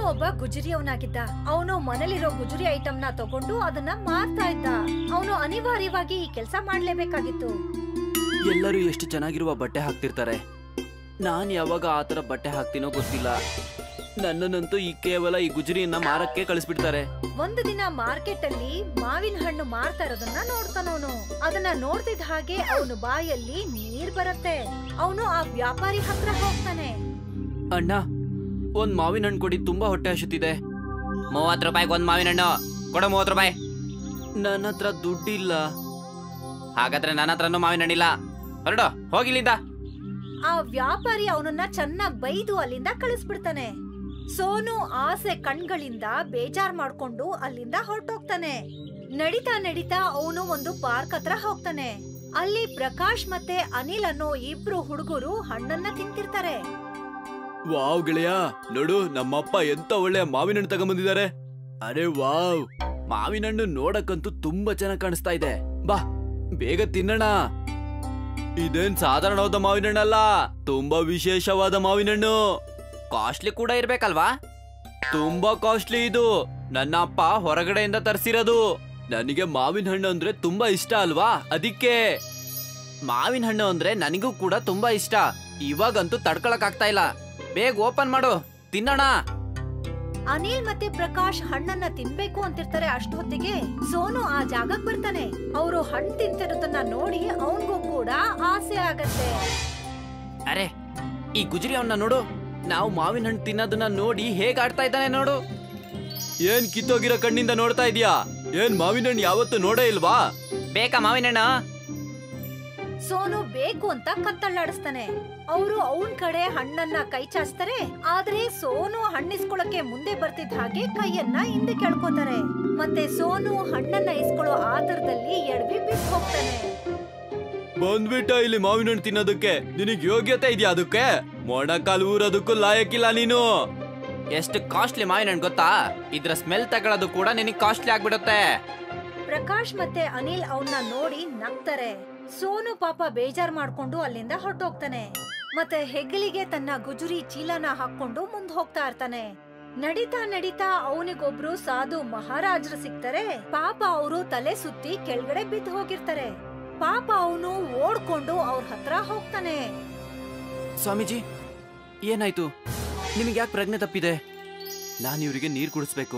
ಒಬ್ಬ ಗುಜರಿಯವನಾಗಿದ್ದ ಅವನು ಮನೇಲಿರೋ ಗುಜರಿ ಐಟಮ್ ನ ತಗೊಂಡು ಅದನ್ನ ಮಾರ್ತಾ ಇದ್ದ ಅವನು ಅನಿವಾರ್ಯವಾಗಿ ಈ ಕೆಲಸ ಮಾಡ್ಲೇಬೇಕಾಗಿತ್ತು ಎಲ್ಲರೂ ಎಷ್ಟು ಚೆನ್ನಾಗಿರುವ ಬಟ್ಟೆ ಹಾಕ್ತಿರ್ತಾರೆ ನಾನ್ ಯಾವಾಗ ಆ ತರ ಬಟ್ಟೆ ಹಾಕ್ತೀನೋ ಗೊತ್ತಿಲ್ಲ ನನ್ನನ್ನಂತೂ ಈ ಕೇವಲ ಈ ಗುಜರಿಯನ್ನ ಮಾರಕ್ಕೆ ಕಳಿಸ್ಬಿಡ್ತಾರೆ ಒಂದು ದಿನ ಮಾರ್ಕೆಟ್ ಅಲ್ಲಿ ಮಾವಿನ ಹಣ್ಣು ಮಾರ್ತಾ ಇರೋದನ್ನ ನೋಡ್ತಾನವನು ಅದನ್ನ ನೋಡ್ತಿದ್ದ ಹಾಗೆ ಅವನು ಬಾಯಲ್ಲಿ ನೀರ್ ಬರುತ್ತೆ ಅವನು ಆ ವ್ಯಾಪಾರಿ ಹತ್ರ ಹೋಗ್ತಾನೆ ಅಣ್ಣ ಒಂದ್ ಮಾವಿನ ಹಣ್ಣು ಕೊಡಿ ತುಂಬಾ ಹೊಟ್ಟೆ ಹಸುತ್ತಿದೆ ಮೂವತ್ತು ರೂಪಾಯಿಗೆ ಒಂದ್ ಮಾವಿನ ಹಣ್ಣು ಕೊಡ ಮೂವತ್ತು ರೂಪಾಯಿ ನನ್ನ ಹತ್ರ ದುಡ್ಡಿಲ್ಲ ಹಾಗಾದ್ರೆ ನನ್ನ ಹತ್ರನೂ ಮಾವಿನ ಹಣ್ಣಿಲ್ಲ ಹೊರಡು ಹೋಗಿಲ್ಲಿಂದ ಆ ವ್ಯಾಪಾರಿ ಅವನನ್ನ ಚೆನ್ನಾಗ್ ಬೈದು ಅಲ್ಲಿಂದ ಕಳಿಸ್ಬಿಡ್ತಾನೆ ಸೋನು ಆಸೆ ಕಣ್ಗಳಿಂದ ಬೇಜಾರ್ ಮಾಡ್ಕೊಂಡು ಅಲ್ಲಿಂದ ಹೊರಟೋಗ್ತಾನೆ ನಡಿತಾ ನಡಿತಾ ಅವನು ಒಂದು ಪಾರ್ಕ್ ಹತ್ರ ಹೋಗ್ತಾನೆ ಅಲ್ಲಿ ಪ್ರಕಾಶ್ ಮತ್ತೆ ಅನಿಲ್ ಅನ್ನೋ ಇಬ್ರು ಹುಡುಗರು ಹಣ್ಣನ್ನ ತಿಂತಿರ್ತಾರೆ ವಾವ್ ಗೆಳೆಯ ನೋಡು ನಮ್ಮಪ್ಪ ಎಂತ ಒಳ್ಳೆ ಮಾವಿನ ಹಣ್ಣು ತಗೊಂಬಂದಿದ್ದಾರೆ ಅರೆ ವಾವ್ ಮಾವಿನ ಹಣ್ಣು ನೋಡಕ್ಕಂತೂ ತುಂಬಾ ಚೆನ್ನಾಗಿ ಕಾಣಿಸ್ತಾ ಇದೆ ಬಾ ಬೇಗ ತಿನ್ನೋಣ ಇದೇನ್ ಸಾಧಾರಣವಾದ ಮಾವಿನ ಹಣ್ಣಲ್ಲ ತುಂಬಾ ವಿಶೇಷವಾದ ಮಾವಿನ ಹಣ್ಣು ಕಾಸ್ಟ್ಲಿ ಕೂಡ ಇರ್ಬೇಕಲ್ವಾ ತುಂಬಾ ಕಾಸ್ಟ್ಲಿ ಇದು ನನ್ನ ಅಪ್ಪ ಹೊರಗಡೆಯಿಂದ ತರಿಸಿರೋದು ನನಗೆ ಮಾವಿನ ಹಣ್ಣು ಅಂದ್ರೆ ತುಂಬಾ ಇಷ್ಟ ಅಲ್ವಾ ಅದಕ್ಕೆ ಮಾವಿನ ಹಣ್ಣು ಅಂದ್ರೆ ನನಗೂ ಕೂಡ ತುಂಬಾ ಇಷ್ಟ ಇವಾಗಂತೂ ತಡ್ಕೊಳಕ್ ಆಗ್ತಾ ಇಲ್ಲ ಬೇಗ ಓಪನ್ ಮಾಡು ತಿನ್ನೋಣ ಅನಿಲ್ ಮತ್ತೆ ಪ್ರಕಾಶ್ ಹಣ್ಣನ್ನ ತಿನ್ಬೇಕು ಅಂತಿರ್ತಾರೆ ಅಷ್ಟು ಹೊತ್ತಿಗೆ ಸೋನು ಆ ಜಾಗಕ್ ಬರ್ತಾನೆ ಅವರು ಹಣ್ಣು ತಿಂತಿರೋದನ್ನ ನೋಡಿ ಅವನ್ಗೂ ಕೂಡ ಆಸೆ ಆಗತ್ತೆ ಅರೆ ಈ ಗುಜರಿ ಅವನ್ನ ನೋಡು ನಾವು ಮಾವಿನ ಹಣ್ಣು ತಿನ್ನೋದನ್ನ ನೋಡಿ ಹೇಗ್ ಆಡ್ತಾ ಇದ್ದಾನೆ ನೋಡು ಏನ್ ಕಿತ್ತೋಗಿರೋ ಕಣ್ಣಿಂದ ನೋಡ್ತಾ ಇದೀಯಾ ಏನ್ ಮಾವಿನ ಹಣ್ಣು ಯಾವತ್ತು ನೋಡೇ ಇಲ್ವಾ ಬೇಕಾ ಮಾವಿನ ಹಣ್ಣು ಸೋನು ಬೇಕು ಅಂತ ಕತ್ತಳ್ಳಾಡಿಸ್ತಾನೆ ಅವರು ಅವನ್ ಕಡೆ ಹಣ್ಣನ್ನ ಕೈ ಚಾಚ್ತಾರೆ ಆದ್ರೆ ಸೋನು ಹಣ್ಣಿಸ್ಕೊಳಕ್ಕೆ ಮುಂದೆ ಬರ್ತಿದ್ದ ಹಾಗೆ ಕೈಯನ್ನ ಹಿಂದೆ ಕೆಳ್ಕೋತಾರೆ ಮತ್ತೆ ಸೋನು ಹಣ್ಣನ್ನ ಇಸ್ಕೊಳ್ಳೋ ಆತರದಲ್ಲಿ ಎಡವಿ ಬಿದ್ದು ಹೋಗ್ತಾನೆ ಬಂದ್ಬಿಟ್ಟ ಇಲ್ಲಿ ಮಾವಿನ ಹಣ್ಣು ತಿನ್ನೋದಕ್ಕೆ ನಿನಗ್ ಯೋಗ್ಯತೆ ಇದೆಯಾ ಅದಕ್ಕೆ ಮೊಣಕಾಲ್ ಊರೋದಕ್ಕೂ ಲಾಯಕ್ಕಿಲ್ಲ ನೀನು ಎಷ್ಟು ಕಾಸ್ಟ್ಲಿ ಮಾವಿನ ಹಣ್ಣು ಗೊತ್ತಾ ಇದ್ರ ಸ್ಮೆಲ್ ತಗೊಳ್ಳೋದು ಕೂಡ ನಿನಗ್ ಕಾಸ್ಟ್ಲಿ ಆಗ್ಬಿಡುತ್ತೆ ಪ್ರಕಾಶ್ ಮತ್ತೆ ಅನಿಲ್ ಅವನ್ನ ನೋಡಿ ನಗ್ತಾರೆ ಸೋನು ಪಾಪ ಬೇಜಾರ್ ಮಾಡ್ಕೊಂಡು ಅಲ್ಲಿಂದ ಹೊರಟೋಗ್ತಾನೆ ಮತ್ತೆ ಹೆಗಲಿಗೆ ತನ್ನ ಗುಜುರಿ ಚೀಲನ ಹಾಕೊಂಡು ಮುಂದ್ ಹೋಗ್ತಾ ಇರ್ತಾನೆ ನಡಿತಾ ನಡಿತಾ ಅವನಿಗೊಬ್ರು ಸಾಧು ಮಹಾರಾಜರು ಸಿಗ್ತಾರೆ ಪಾಪ ಅವರು ತಲೆ ಸುತ್ತಿ ಕೆಳಗಡೆ ಬಿದ್ದು ಹೋಗಿರ್ತಾರೆ ಪಾಪ ಅವನು ಓಡ್ಕೊಂಡು ಅವ್ರ ಹತ್ರ ಹೋಗ್ತಾನೆ ಸ್ವಾಮೀಜಿ ಏನಾಯ್ತು ನಿಮಗೆ ಯಾಕೆ ಪ್ರಜ್ಞೆ ತಪ್ಪಿದೆ ನಾನು ಇವರಿಗೆ ನೀರು ಕುಡಿಸ್ಬೇಕು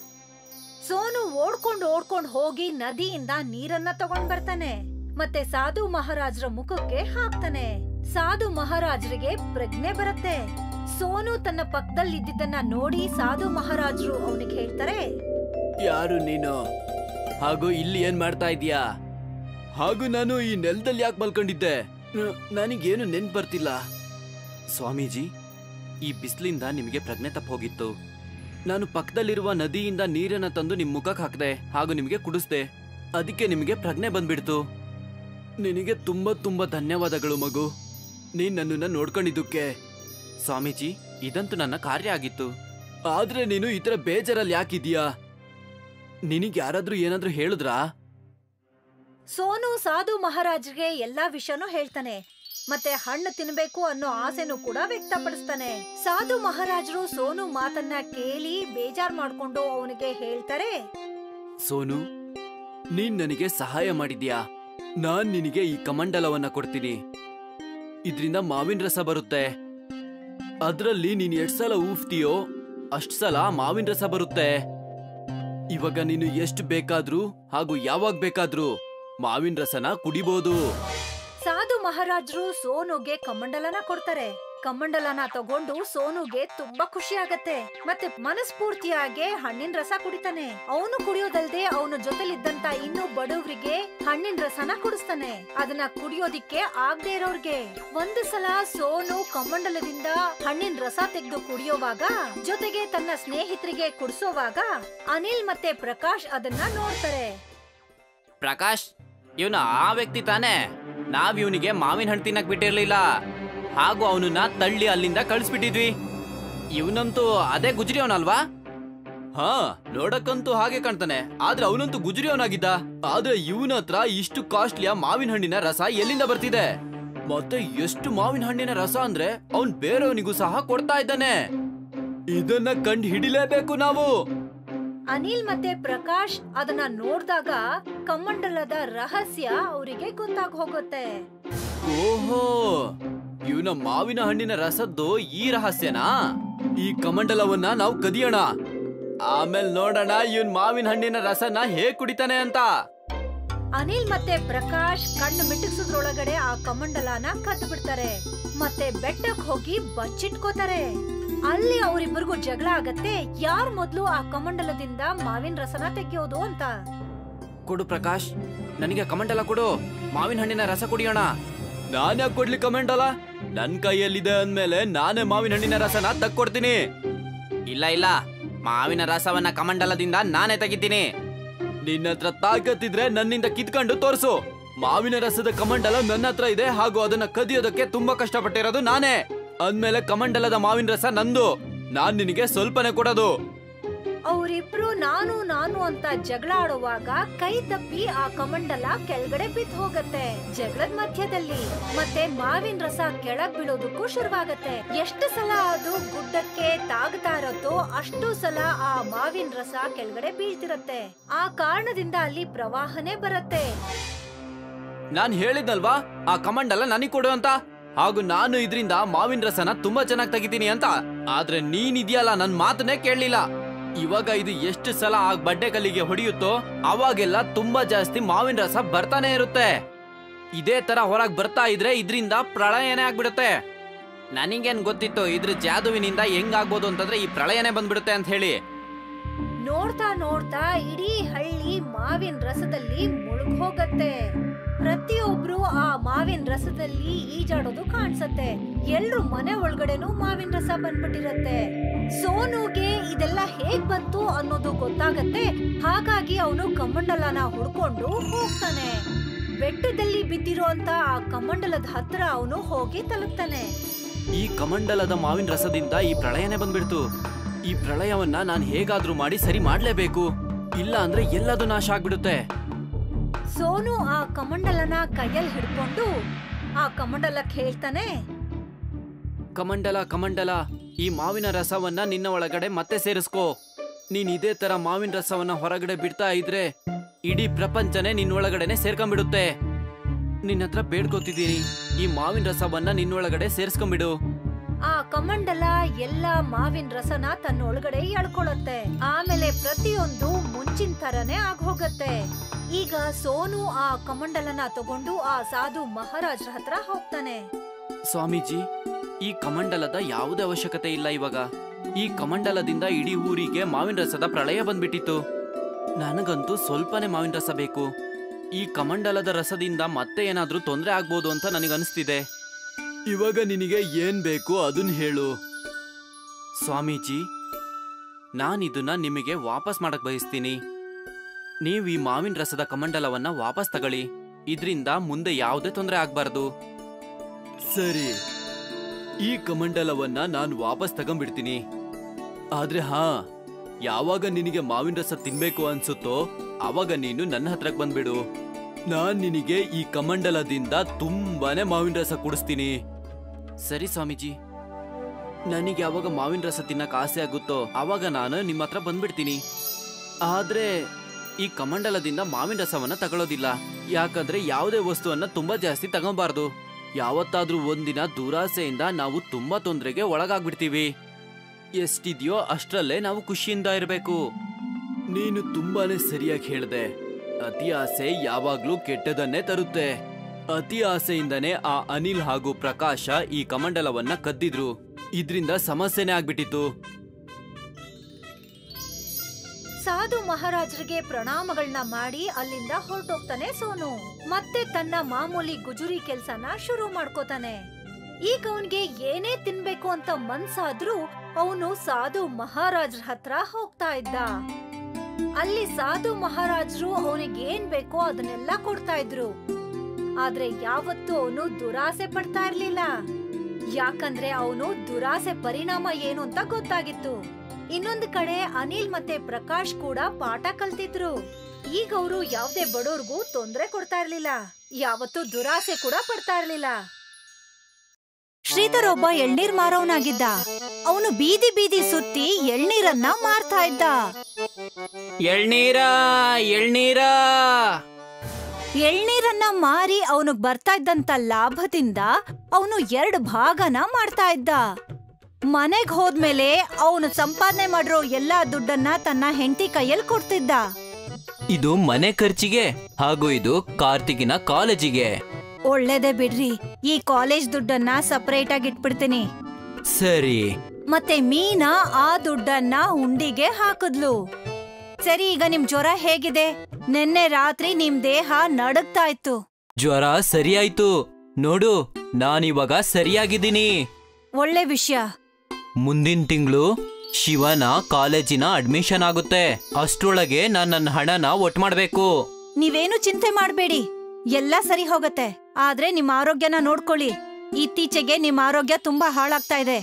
ಸೋನು ಓಡ್ಕೊಂಡು ಓಡ್ಕೊಂಡು ಹೋಗಿ ನದಿಯಿಂದ ನೀರನ್ನ ತಗೊಂಡ್ ಬರ್ತಾನೆ ಮತ್ತೆ ಸಾಧು ಮಹಾರಾಜರ ಮುಖಕ್ಕೆ ಹಾಕ್ತಾನೆ ಸಾಧು ಮಹಾರಾಜರಿಗೆ ಪ್ರಜ್ಞೆ ಬರುತ್ತೆ ಸೋನು ತನ್ನ ಪಕ್ಕದಲ್ಲಿದ್ದನ್ನ ನೋಡಿ ಸಾಧು ಮಹಾರಾಜರು ಅವನಿಗೆ ಹೇಳ್ತಾರೆ ಯಾರು ನೀನು ಹಾಗೂ ಇಲ್ಲಿ ಏನ್ ಮಾಡ್ತಾ ಇದೀಯಾ ಹಾಗೂ ನಾನು ಈ ನೆಲದಲ್ಲಿ ಯಾಕೆ ಮಲ್ಕೊಂಡಿದ್ದೆ ನ- ನನಗೇನು ನೆನ್ಪು ಬರ್ತಿಲ್ಲ ಸ್ವಾಮೀಜಿ ಈ ಬಿಸಿಲಿಂದ ನಿಮಗೆ ಪ್ರಜ್ಞೆ ತಪ್ಪ ಹೋಗಿತ್ತು ನಾನು ಪಕ್ಕದಲ್ಲಿರುವ ನದಿಯಿಂದ ನೀರನ್ನ ತಂದು ನಿಮ್ ಮುಖಕ್ಕೆ ಹಾಕ್ದೆ ಹಾಗೂ ನಿಮಗೆ ಕುಡಿಸ್ದೆ ಅದಕ್ಕೆ ನಿಮಗೆ ಪ್ರಜ್ಞೆ ಬಂದ್ಬಿಡ್ತು ನಿನಗೆ ತುಂಬಾ ತುಂಬಾ ಧನ್ಯವಾದಗಳು ಮಗು ನೀನ್ ನನ್ನನ್ನ ನೋಡ್ಕೊಂಡಿದ್ದಕ್ಕೆ ಸ್ವಾಮೀಜಿ ಇದಂತೂ ನನ್ನ ಕಾರ್ಯ ಆಗಿತ್ತು ಆದ್ರೆ ನೀನು ಈ ತರ ಬೇಜಾರಲ್ಲಿ ಯಾಕಿದೀಯಾ ನಿನಗ್ ಯಾರಾದ್ರೂ ಏನಾದ್ರೂ ಹೇಳಿದ್ರಾ ಸೋನು ಸಾಧು ಮಹಾರಾಜ್ರಿಗೆ ಎಲ್ಲಾ ವಿಷಯನೂ ಹೇಳ್ತಾನೆ ಮತ್ತೆ ಹಣ್ಣು ತಿನ್ಬೇಕು ಅನ್ನೋ ಆಸೆನೂ ಕೂಡ ವ್ಯಕ್ತಪಡಿಸ್ತಾನೆ ಸಾಧು ಮಹಾರಾಜರು ಸೋನು ಮಾತನ್ನ ಕೇಳಿ ಬೇಜಾರ್ ಮಾಡ್ಕೊಂಡು ಅವನಿಗೆ ಹೇಳ್ತಾರೆ ಸೋನು ನೀನ್ ನನಗೆ ಸಹಾಯ ಮಾಡಿದ್ಯಾ ನಾನ್ ನಿನಗೆ ಈ ಕಮಂಡಲವನ್ನ ಕೊಡ್ತೀನಿ ಇದ್ರಿಂದ ಮಾವಿನ ರಸ ಬರುತ್ತೆ ಅದ್ರಲ್ಲಿ ನೀನ್ ಎಷ್ಟ್ ಸಲ ಊಫ್ತೀಯೋ ಅಷ್ಟ್ ಸಲ ಮಾವಿನ ರಸ ಬರುತ್ತೆ ಇವಾಗ ನೀನು ಎಷ್ಟು ಬೇಕಾದ್ರೂ ಹಾಗೂ ಯಾವಾಗ ಬೇಕಾದ್ರೂ ಮಾವಿನ ರಸನ ಕುಡಿಬೋದು ಸಾಧು ಮಹಾರಾಜರು ಸೋನುಗೆ ಕಮಂಡಲನ ಕೊಡ್ತಾರೆ ಕಮಂಡಲನ ತಗೊಂಡು ಸೋನುಗೆ ತುಂಬಾ ಖುಷಿ ಆಗತ್ತೆ ಮತ್ತೆ ಮನಸ್ಫೂರ್ತಿಯಾಗಿ ಹಣ್ಣಿನ ರಸ ಕುಡಿತಾನೆ ಅವನು ಕುಡಿಯೋದಲ್ದೆ ಅವನ ಜೊತೆಲಿದ್ದಂತ ಇನ್ನು ಬಡವರಿಗೆ ಹಣ್ಣಿನ ರಸನ ಕುಡಿಸ್ತಾನೆ ಅದನ್ನ ಕುಡಿಯೋದಿಕ್ಕೆ ಆಗದೆ ಇರೋರ್ಗೆ ಒಂದು ಸಲ ಸೋನು ಕಮಂಡಲದಿಂದ ಹಣ್ಣಿನ ರಸ ತೆಗೆದು ಕುಡಿಯೋವಾಗ ಜೊತೆಗೆ ತನ್ನ ಸ್ನೇಹಿತರಿಗೆ ಕುಡಿಸೋವಾಗ ಅನಿಲ್ ಮತ್ತೆ ಪ್ರಕಾಶ್ ಅದನ್ನ ನೋಡ್ತಾರೆ ಪ್ರಕಾಶ್ ಇವನು ಆ ವ್ಯಕ್ತಿ ತಾನೇ ನಾವ್ ಇವನಿಗೆ ಮಾವಿನ ಹಣ್ಣು ತಿನ್ನಕ್ ಬಿಟ್ಟಿರ್ಲಿಲ್ಲ ಹಾಗೂ ಅವನನ್ನ ತಳ್ಳಿ ಅಲ್ಲಿಂದ ಕಳಿಸ್ಬಿಟ್ಟಿದ್ವಿ ಇವನಂತೂ ಅದೇ ಗುಜ್ರಿ ಅವನಲ್ವಾ ಹಾ ನೋಡಕ್ಕಂತೂ ಹಾಗೆ ಕಾಣ್ತಾನೆ ಆದ್ರೆ ಅವನಂತೂ ಗುಜ್ರಿ ಅವನಾಗಿದ್ದ ಆದ್ರೆ ಇವನ ಹತ್ರ ಇಷ್ಟು ಕಾಸ್ಟ್ಲಿಯ ಮಾವಿನ ಹಣ್ಣಿನ ರಸ ಎಲ್ಲಿಂದ ಬರ್ತಿದೆ ಮತ್ತೆ ಎಷ್ಟು ಮಾವಿನ ಹಣ್ಣಿನ ರಸ ಅಂದ್ರೆ ಅವನ್ ಬೇರೆಯವನಿಗೂ ಸಹ ಕೊಡ್ತಾ ಇದ್ದಾನೆ ಇದನ್ನ ಕಂಡು ಹಿಡಿಲೇಬೇಕು ನಾವು ಅನಿಲ್ ಮತ್ತೆ ಪ್ರಕಾಶ್ ಅದನ್ನ ನೋಡ್ದಾಗ ಕಮಂಡಲದ ರಹಸ್ಯ ಅವರಿಗೆ ಗೊತ್ತಾಗ ಹೋಗುತ್ತೆ ಓಹೋ ಇವನ ಮಾವಿನ ಹಣ್ಣಿನ ರಸದ್ದು ಈ ರಹಸ್ಯನಾ ಈ ಕಮಂಡಲವನ್ನ ನಾವು ಕದಿಯೋಣ ಆಮೇಲೆ ನೋಡೋಣ ಇವನ್ ಮಾವಿನ ಹಣ್ಣಿನ ರಸನ ಹೇಗ್ ಕುಡಿತಾನೆ ಅಂತ ಅನಿಲ್ ಮತ್ತೆ ಪ್ರಕಾಶ್ ಕಣ್ಣು ಮಿಟುಕ್ಸೋದ್ರೊಳಗಡೆ ಆ ಕಮಂಡಲನ ಕದ್ದು ಬಿಡ್ತಾರೆ ಮತ್ತೆ ಬೆಟ್ಟಕ್ ಹೋಗಿ ಬಚ್ಚಿಟ್ಕೋತಾರೆ ಅಲ್ಲಿ ಅವರಿಬ್ಬರಿಗೂ ಜಗಳ ಆಗತ್ತೆ ಯಾರ್ ಮೊದ್ಲು ಆ ಕಮಂಡಲದಿಂದ ಮಾವಿನ ರಸನ ತೆಗಿಯೋದು ಅಂತ ಕೊಡು ಪ್ರಕಾಶ್ ನನಗೆ ಕಮಂಡಲ ಕೊಡು ಮಾವಿನ ಹಣ್ಣಿನ ರಸ ಕುಡಿಯೋಣ ನಾನ್ಯಾಕ್ ಕೊಡ್ಲಿ ಕಮಂಡಲ ನನ್ ಕೈಯಲ್ಲಿದೆ ಅಂದ್ಮೇಲೆ ನಾನೇ ಮಾವಿನ ಹಣ್ಣಿನ ರಸನ ತಕ್ಕೊಡ್ತೀನಿ ಇಲ್ಲ ಇಲ್ಲ ಮಾವಿನ ರಸವನ್ನ ಕಮಂಡಲದಿಂದ ನಾನೇ ತೆಗಿತೀನಿ ನಿನ್ನ ಹತ್ರ ತಾಕತ್ತಿದ್ರೆ ನನ್ನಿಂದ ಕಿತ್ಕೊಂಡು ತೋರಿಸು ಮಾವಿನ ರಸದ ಕಮಂಡಲ ನನ್ನ ಹತ್ರ ಇದೆ ಹಾಗೂ ಅದನ್ನ ಕದಿಯೋದಕ್ಕೆ ತುಂಬಾ ಕಷ್ಟಪಟ್ಟಿರೋದು ನಾನೇ ಅಂದ್ಮೇಲೆ ಕಮಂಡಲದ ಮಾವಿನ ರಸ ನಂದು ನಾನ್ ನಿನಗೆ ಸ್ವಲ್ಪನೇ ಕೊಡೋದು ಅವರಿಬ್ರು ನಾನು ನಾನು ಅಂತ ಜಗಳ ಆಡುವಾಗ ಕೈ ತಪ್ಪಿ ಆ ಕಮಂಡಲ ಕೆಳಗಡೆ ಬಿದ್ದು ಹೋಗತ್ತೆ ಜಗಳದ ಮಧ್ಯದಲ್ಲಿ ಮತ್ತೆ ಮಾವಿನ ರಸ ಕೆಳಗ್ ಬೀಳೋದಕ್ಕೂ ಶುರುವಾಗತ್ತೆ ಎಷ್ಟು ಸಲ ಅದು ಗುಡ್ಡಕ್ಕೆ ತಾಗ್ತಾ ಇರತ್ತೋ ಅಷ್ಟು ಸಲ ಆ ಮಾವಿನ ರಸ ಕೆಳಗಡೆ ಬೀಳ್ತಿರತ್ತೆ ಆ ಕಾರಣದಿಂದ ಅಲ್ಲಿ ಪ್ರವಾಹನೇ ಬರತ್ತೆ ನಾನ್ ಹೇಳಿದ್ನಲ್ವಾ ಆ ಕಮಂಡಲ ನನಗ್ ಕೊಡು ಅಂತ ಹಾಗೂ ನಾನು ಇದರಿಂದ ಮಾವಿನ ರಸನ ತುಂಬಾ ಚೆನ್ನಾಗಿ ತೆಗಿತೀನಿ ಅಂತ ಆದ್ರೆ ನೀನ್ ಇದೆಯಲ್ಲ ನನ್ ಮಾತನ್ನೇ ಕೇಳಲಿಲ್ಲ ಇವಾಗ ಇದು ಎಷ್ಟು ಸಲ ಆ ಬಡ್ಡೆ ಕಲ್ಲಿಗೆ ಹೊಡೆಯುತ್ತೋ ಅವಾಗೆಲ್ಲ ತುಂಬಾ ಜಾಸ್ತಿ ಮಾವಿನ ರಸ ಬರ್ತಾನೆ ಇರುತ್ತೆ ಇದೇ ತರ ಹೊರಗ್ ಬರ್ತಾ ಇದ್ರೆ ಇದ್ರಿಂದ ಪ್ರಳಯನೇ ಆಗ್ಬಿಡುತ್ತೆ ನನಗೇನ್ ಗೊತ್ತಿತ್ತು ಇದ್ರ ಜಾದುವಿನಿಂದ ಹೆಂಗಾಗ್ಬೋದು ಅಂತಂದ್ರೆ ಈ ಪ್ರಳಯನೇ ಬಂದ್ಬಿಡುತ್ತೆ ಅಂತ ಹೇಳಿ ನೋಡ್ತಾ ನೋಡ್ತಾ ಇಡೀ ಹಳ್ಳಿ ಮಾವಿನ ರಸದಲ್ಲಿ ಮುಳುಗ್ ಹೋಗತ್ತೆ ಪ್ರತಿಯೊಬ್ರು ಆ ಮಾವಿನ ರಸದಲ್ಲಿ ಈಜಾಡೋದು ಕಾಣಿಸತ್ತೆ ಎಲ್ರು ಮನೆ ಒಳಗಡೆನೂ ಮಾವಿನ ರಸ ಬಂದ್ಬಿಟ್ಟಿರತ್ತೆ ಸೋನುಗೆ ಇದೆಲ್ಲ ಹೇಗ್ ಬಂತು ಅನ್ನೋದು ಗೊತ್ತಾಗತ್ತೆ ಹಾಗಾಗಿ ಅವನು ಕಮಂಡಲನ ಹುಡ್ಕೊಂಡು ಹೋಗ್ತಾನೆ ಬೆಟ್ಟದಲ್ಲಿ ಬಿದ್ದಿರೋಂತ ಆ ಕಮಂಡಲದ ಹತ್ರ ಅವನು ಹೋಗಿ ತಲುಪ್ತಾನೆ ಈ ಕಮಂಡಲದ ಮಾವಿನ ರಸದಿಂದ ಈ ಪ್ರಳಯನೇ ಬಂದ್ಬಿಡ್ತು ಈ ಪ್ರಳಯವನ್ನ ನಾನು ಹೇಗಾದ್ರೂ ಮಾಡಿ ಸರಿ ಮಾಡ್ಲೇಬೇಕು ಇಲ್ಲ ಅಂದ್ರೆ ಎಲ್ಲದೂ ನಾಶ ಆಗ್ಬಿಡುತ್ತೆ ಸೋನು ಆ ಕಮಂಡಲನ ಕೈಯಲ್ಲಿ ಹಿಡ್ಕೊಂಡು ಆ ಕಮಂಡಲಕ್ಕೆ ಹೇಳ್ತಾನೆ ಕಮಂಡಲ ಕಮಂಡಲ ಈ ಮಾವಿನ ರಸವನ್ನ ನಿನ್ನ ಒಳಗಡೆ ಮತ್ತೆ ಸೇರಿಸ್ಕೋ ನೀನ್ ಇದೇ ತರ ಮಾವಿನ ರಸವನ್ನ ಹೊರಗಡೆ ಬಿಡ್ತಾ ಇದ್ರೆ ಇಡೀ ಪ್ರಪಂಚನೇ ನಿನ್ನೊಳಗಡೆನೆ ಸೇರ್ಕೊಂಡ್ಬಿಡುತ್ತೆ ನಿನ್ನ ಹತ್ರ ಬೇಡ್ಕೋತಿದ್ದೀನಿ ಈ ಮಾವಿನ ರಸವನ್ನ ನಿನ್ನೊಳಗಡೆ ಸೇರ್ಸ್ಕೊಂಡ್ಬಿಡು ಆ ಕಮಂಡಲ ಎಲ್ಲಾ ಮಾವಿನ ರಸನ ತನ್ನ ಒಳಗಡೆ ಎಳ್ಕೊಳತ್ತೆ ಆಮೇಲೆ ಪ್ರತಿಯೊಂದು ಮುಂಚಿನ ತರನೇ ಆಗೋಗತ್ತೆ ಈಗ ಸೋನು ಆ ಕಮಂಡಲನ ತಗೊಂಡು ಆ ಸಾಧು ಮಹಾರಾಜ್ರ ಹತ್ರ ಹೋಗ್ತಾನೆ ಸ್ವಾಮೀಜಿ ಈ ಕಮಂಡಲದ ಯಾವುದೇ ಅವಶ್ಯಕತೆ ಇಲ್ಲ ಇವಾಗ ಈ ಕಮಂಡಲದಿಂದ ಇಡೀ ಊರಿಗೆ ಮಾವಿನ ರಸದ ಪ್ರಳಯ ಬಂದ್ಬಿಟ್ಟಿತ್ತು ನನಗಂತೂ ಸ್ವಲ್ಪನೇ ಮಾವಿನ ರಸ ಬೇಕು ಈ ಕಮಂಡಲದ ರಸದಿಂದ ಮತ್ತೆ ಏನಾದ್ರೂ ತೊಂದರೆ ಆಗ್ಬೋದು ಅಂತ ನನಗನ್ಸ್ತಿದೆ ಇವಾಗ ನಿನಗೆ ಏನ್ ಬೇಕು ಅದನ್ನ ಹೇಳು ಸ್ವಾಮೀಜಿ ನಾನಿದನ್ನ ನಿಮಗೆ ವಾಪಸ್ ಮಾಡಕ್ ಬಯಸ್ತೀನಿ ನೀವು ಈ ಮಾವಿನ ರಸದ ಕಮಂಡಲವನ್ನ ವಾಪಸ್ ತಗೊಳ್ಳಿ ಇದರಿಂದ ಮುಂದೆ ಯಾವುದೇ ತೊಂದರೆ ಆಗ್ಬಾರ್ದು ಸರಿ ಈ ಕಮಂಡಲವನ್ನ ನಾನು ವಾಪಸ್ ತಗೊಂಡ್ಬಿಡ್ತೀನಿ ಆದ್ರೆ ಹಾ ಯಾವಾಗ ನಿನಗೆ ಮಾವಿನ ರಸ ತಿನ್ಬೇಕು ಅನ್ಸುತ್ತೋ ಅವಾಗ ನೀನು ನನ್ನ ಹತ್ರಕ್ ಬಂದ್ಬಿಡು ನಾನ್ ನಿನಗೆ ಈ ಕಮಂಡಲದಿಂದ ತುಂಬಾನೇ ಮಾವಿನ ರಸ ಕುಡಿಸ್ತೀನಿ ಸರಿ ಸ್ವಾಮೀಜಿ ನನಗೆ ಯಾವಾಗ ಮಾವಿನ ರಸ ತಿನ್ನಕ್ ಆಸೆ ಆಗುತ್ತೋ ಆವಾಗ ನಾನು ನಿಮ್ಮ ಹತ್ರ ಬಂದ್ಬಿಡ್ತೀನಿ ಆದ್ರೆ ಈ ಕಮಂಡಲದಿಂದ ಮಾವಿನ ರಸವನ್ನ ತಗೊಳ್ಳೋದಿಲ್ಲ ಯಾಕಂದ್ರೆ ಯಾವುದೇ ವಸ್ತುವನ್ನ ತುಂಬಾ ಜಾಸ್ತಿ ತಗೊಬಾರ್ದು ಯಾವತ್ತಾದ್ರೂ ಒಂದಿನ ದುರಾಸೆಯಿಂದ ನಾವು ತುಂಬಾ ತೊಂದರೆಗೆ ಒಳಗಾಗ್ಬಿಡ್ತೀವಿ ಎಷ್ಟಿದ್ಯೋ ಅಷ್ಟ್ರಲ್ಲೇ ನಾವು ಖುಷಿಯಿಂದ ಇರಬೇಕು ನೀನು ತುಂಬಾನೇ ಸರಿಯಾಗಿ ಹೇಳ್ದೆ ಅತಿ ಆಸೆ ಯಾವಾಗ್ಲೂ ಕೆಟ್ಟದನ್ನೇ ತರುತ್ತೆ ಅತಿ ಆಸೆಯಿಂದನೇ ಆ ಅನಿಲ್ ಹಾಗೂ ಪ್ರಕಾಶ ಈ ಕಮಂಡಲವನ್ನ ಕದ್ದಿದ್ರು ಇದ್ರಿಂದ ಸಮಸ್ಯೆನೇ ಆಗ್ಬಿಟ್ಟಿತ್ತು ಸಾಧು ಮಹಾರಾಜರಿಗೆ ಪ್ರಣಾಮಗಳನ್ನ ಮಾಡಿ ಅಲ್ಲಿಂದ ಹೊರಟೋಗ್ತಾನೆ ಸೋನು ಮತ್ತೆ ತನ್ನ ಮಾಮೂಲಿ ಗುಜುರಿ ಕೆಲ್ಸನ ಶುರು ಮಾಡ್ಕೋತಾನೆ ಈಗ ಅವನ್ಗೆ ಏನೇ ತಿನ್ಬೇಕು ಅಂತ ಮನ್ಸಾದ್ರೂ ಅವನು ಸಾಧು ಮಹಾರಾಜ್ರ ಹತ್ರ ಹೋಗ್ತಾ ಇದ್ದ ಅಲ್ಲಿ ಸಾಧು ಮಹಾರಾಜರು ಅವನಿಗೆ ಏನ್ ಬೇಕೋ ಅದನ್ನೆಲ್ಲ ಕೊಡ್ತಾ ಇದ್ರು ಆದ್ರೆ ಯಾವತ್ತೂ ಅವನು ದುರಾಸೆ ಪಡ್ತಾ ಇರ್ಲಿಲ್ಲ ಯಾಕಂದ್ರೆ ಅವನು ದುರಾಸೆ ಪರಿಣಾಮ ಏನು ಅಂತ ಗೊತ್ತಾಗಿತ್ತು ಇನ್ನೊಂದು ಕಡೆ ಅನಿಲ್ ಮತ್ತೆ ಪ್ರಕಾಶ್ ಕೂಡ ಪಾಠ ಕಲ್ತಿದ್ರು ಈಗ ಅವರು ಯಾವ್ದೇ ಬಡವ್ರಿಗೂ ತೊಂದ್ರೆ ಕೊಡ್ತಾ ಇರ್ಲಿಲ್ಲ ಯಾವತ್ತೂ ದುರಾಸೆ ಕೂಡ ಪಡ್ತಾ ಇರ್ಲಿಲ್ಲ ಶ್ರೀಧರ್ ಒಬ್ಬ ಎಳ್ನೀರ್ ಮಾರೋನಾಗಿದ್ದ ಅವನು ಬೀದಿ ಬೀದಿ ಸುತ್ತಿ ಎಳ್ನೀರನ್ನ ಮಾರ್ತಾ ಇದ್ದ ಎಳ್ನೀರ ಎಳ್ನೀರ ಎಳ್ನೀರನ್ನ ಮಾರಿ ಅವನಿಗ್ ಬರ್ತಾ ಇದ್ದಂತ ಲಾಭದಿಂದ ಅವನು ಎರಡ್ ಭಾಗನ ಮಾಡ್ತಾ ಇದ್ದ ಮನೆಗ್ ಹೋದ್ಮೇಲೆ ಅವನು ಸಂಪಾದನೆ ಮಾಡಿರೋ ಎಲ್ಲಾ ದುಡ್ಡನ್ನ ತನ್ನ ಹೆಂಡತಿ ಕೈಯಲ್ಲಿ ಕೊಡ್ತಿದ್ದ ಇದು ಮನೆ ಖರ್ಚಿಗೆ ಹಾಗೂ ಇದು ಕಾರ್ತಿಕಿನ ಕಾಲೇಜಿಗೆ ಒಳ್ಳೇದೇ ಬಿಡ್ರಿ ಈ ಕಾಲೇಜ್ ದುಡ್ಡನ್ನ ಸಪರೇಟ್ ಆಗಿ ಇಟ್ಬಿಡ್ತೀನಿ ಸರಿ ಮತ್ತೆ ಮೀನಾ ಆ ದುಡ್ಡನ್ನ ಹುಂಡಿಗೆ ಹಾಕಿದ್ಲು ಸರಿ ಈಗ ನಿಮ್ ಜ್ವರ ಹೇಗಿದೆ ನಿನ್ನೆ ರಾತ್ರಿ ನಿಮ್ ದೇಹ ನಡುಗ್ತಾ ಇತ್ತು ಜ್ವರ ಸರಿಯಾಯ್ತು ನೋಡು ನಾನಿವಾಗ ಸರಿಯಾಗಿದ್ದೀನಿ ಒಳ್ಳೆ ವಿಷಯ ಮುಂದಿನ ತಿಂಗಳು ಶಿವನ ಕಾಲೇಜಿನ ಅಡ್ಮಿಷನ್ ಆಗುತ್ತೆ ಅಷ್ಟ್ರೊಳಗೆ ನಾನ್ ನನ್ನ ಹಣನ ಒಟ್ಟು ಮಾಡ್ಬೇಕು ನೀವೇನು ಚಿಂತೆ ಮಾಡ್ಬೇಡಿ ಎಲ್ಲ ಸರಿ ಹೋಗತ್ತೆ ಆದ್ರೆ ನಿಮ್ ಆರೋಗ್ಯನ ನೋಡ್ಕೊಳ್ಳಿ ಇತ್ತೀಚೆಗೆ ನಿಮ್ ಆರೋಗ್ಯ ತುಂಬಾ ಹಾಳಾಗ್ತಾ ಇದೆ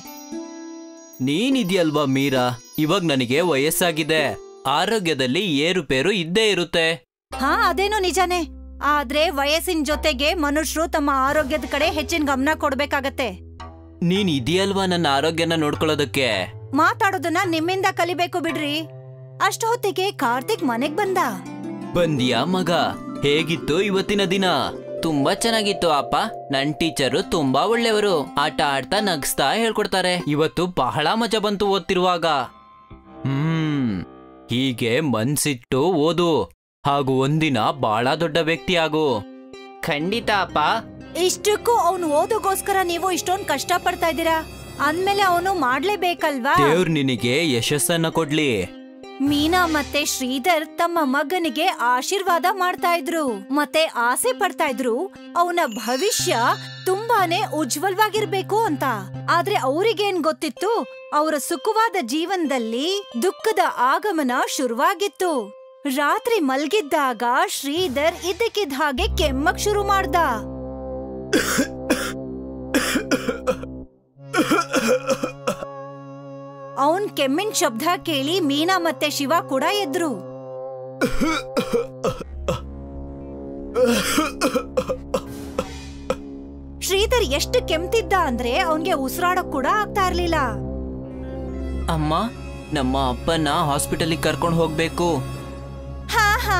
ನೀನಿದ್ಯಲ್ವಾ ಮೀರಾ ಇವಾಗ ನನಗೆ ವಯಸ್ಸಾಗಿದೆ ಆರೋಗ್ಯದಲ್ಲಿ ಏರುಪೇರು ಇದ್ದೇ ಇರುತ್ತೆ ಹಾ ಅದೇನೋ ನಿಜಾನೇ ಆದ್ರೆ ವಯಸ್ಸಿನ ಜೊತೆಗೆ ಮನುಷ್ಯರು ತಮ್ಮ ಆರೋಗ್ಯದ ಕಡೆ ಹೆಚ್ಚಿನ ಗಮನ ಕೊಡ್ಬೇಕಾಗತ್ತೆ ನೀನ್ ಇದೆಯಲ್ವಾ ನನ್ನ ಆರೋಗ್ಯನ ನೋಡ್ಕೊಳ್ಳೋದಕ್ಕೆ ಮಾತಾಡೋದನ್ನ ನಿಮ್ಮಿಂದ ಕಲಿಬೇಕು ಬಿಡ್ರಿ ಅಷ್ಟು ಹೊತ್ತಿಗೆ ಕಾರ್ತಿಕ್ ಮನೆಗ್ ಬಂದ ಬಂದ್ಯಾ ಮಗ ಹೇಗಿತ್ತು ಇವತ್ತಿನ ದಿನ ತುಂಬಾ ಚೆನ್ನಾಗಿತ್ತು ಅಪ್ಪ ನನ್ ಟೀಚರು ತುಂಬಾ ಒಳ್ಳೆಯವರು ಆಟ ಆಡ್ತಾ ನಗ್ಸ್ತಾ ಹೇಳ್ಕೊಡ್ತಾರೆ ಇವತ್ತು ಬಹಳ ಮಜಾ ಬಂತು ಓದ್ತಿರುವಾಗ ಹ್ಮ್ ಹೀಗೆ ಮನ್ಸಿಟ್ಟು ಓದು ಹಾಗೂ ಒಂದಿನ ಬಹಳ ದೊಡ್ಡ ವ್ಯಕ್ತಿ ಆಗು ಖಂಡಿತ ಅಪ್ಪ ಇಷ್ಟಕ್ಕೂ ಅವನು ಓದೋಗೋಸ್ಕರ ನೀವು ಇಷ್ಟೊಂದ್ ಕಷ್ಟ ಪಡ್ತಾ ಇದ್ದೀರಾ ಅಂದ್ಮೇಲೆ ಅವನು ಮಾಡ್ಲೇಬೇಕಲ್ವಾ ದೇವ್ರು ನಿನಗೆ ಯಶಸ್ಸನ್ನ ಕೊಡ್ಲಿ ಮೀನಾ ಮತ್ತೆ ಶ್ರೀಧರ್ ತಮ್ಮ ಮಗನಿಗೆ ಆಶೀರ್ವಾದ ಮಾಡ್ತಾ ಇದ್ರು ಮತ್ತೆ ಆಸೆ ಪಡ್ತಾ ಇದ್ರು ಅವನ ಭವಿಷ್ಯ ತುಂಬಾನೇ ಉಜ್ವಲವಾಗಿರ್ಬೇಕು ಅಂತ ಆದ್ರೆ ಅವ್ರಿಗೇನ್ ಗೊತ್ತಿತ್ತು ಅವರ ಸುಖವಾದ ಜೀವನದಲ್ಲಿ ದುಃಖದ ಆಗಮನ ಶುರುವಾಗಿತ್ತು ರಾತ್ರಿ ಮಲ್ಗಿದ್ದಾಗ ಶ್ರೀಧರ್ ಇದ್ದಕ್ಕಿದ್ದ ಹಾಗೆ ಕೆಮ್ಮಕ್ ಶುರು ಮಾಡ್ದ ಅವನ್ ಕೆಮ್ಮಿನ ಶಬ್ದ ಕೇಳಿ ಮೀನಾ ಮತ್ತೆ ಶಿವ ಕೂಡ ಎದ್ರು ಶ್ರೀಧರ್ ಎಷ್ಟು ಕೆಮ್ತಿದ್ದ ಅಂದ್ರೆ ಅವನ್ಗೆ ಉಸಿರಾಡಕ್ ಕೂಡ ಆಗ್ತಾ ಇರ್ಲಿಲ್ಲ ಅಮ್ಮ ನಮ್ಮ ಅಪ್ಪನ ಹಾಸ್ಪಿಟಲಿಗೆ ಕರ್ಕೊಂಡು ಹೋಗ್ಬೇಕು ಹಾ ಹಾ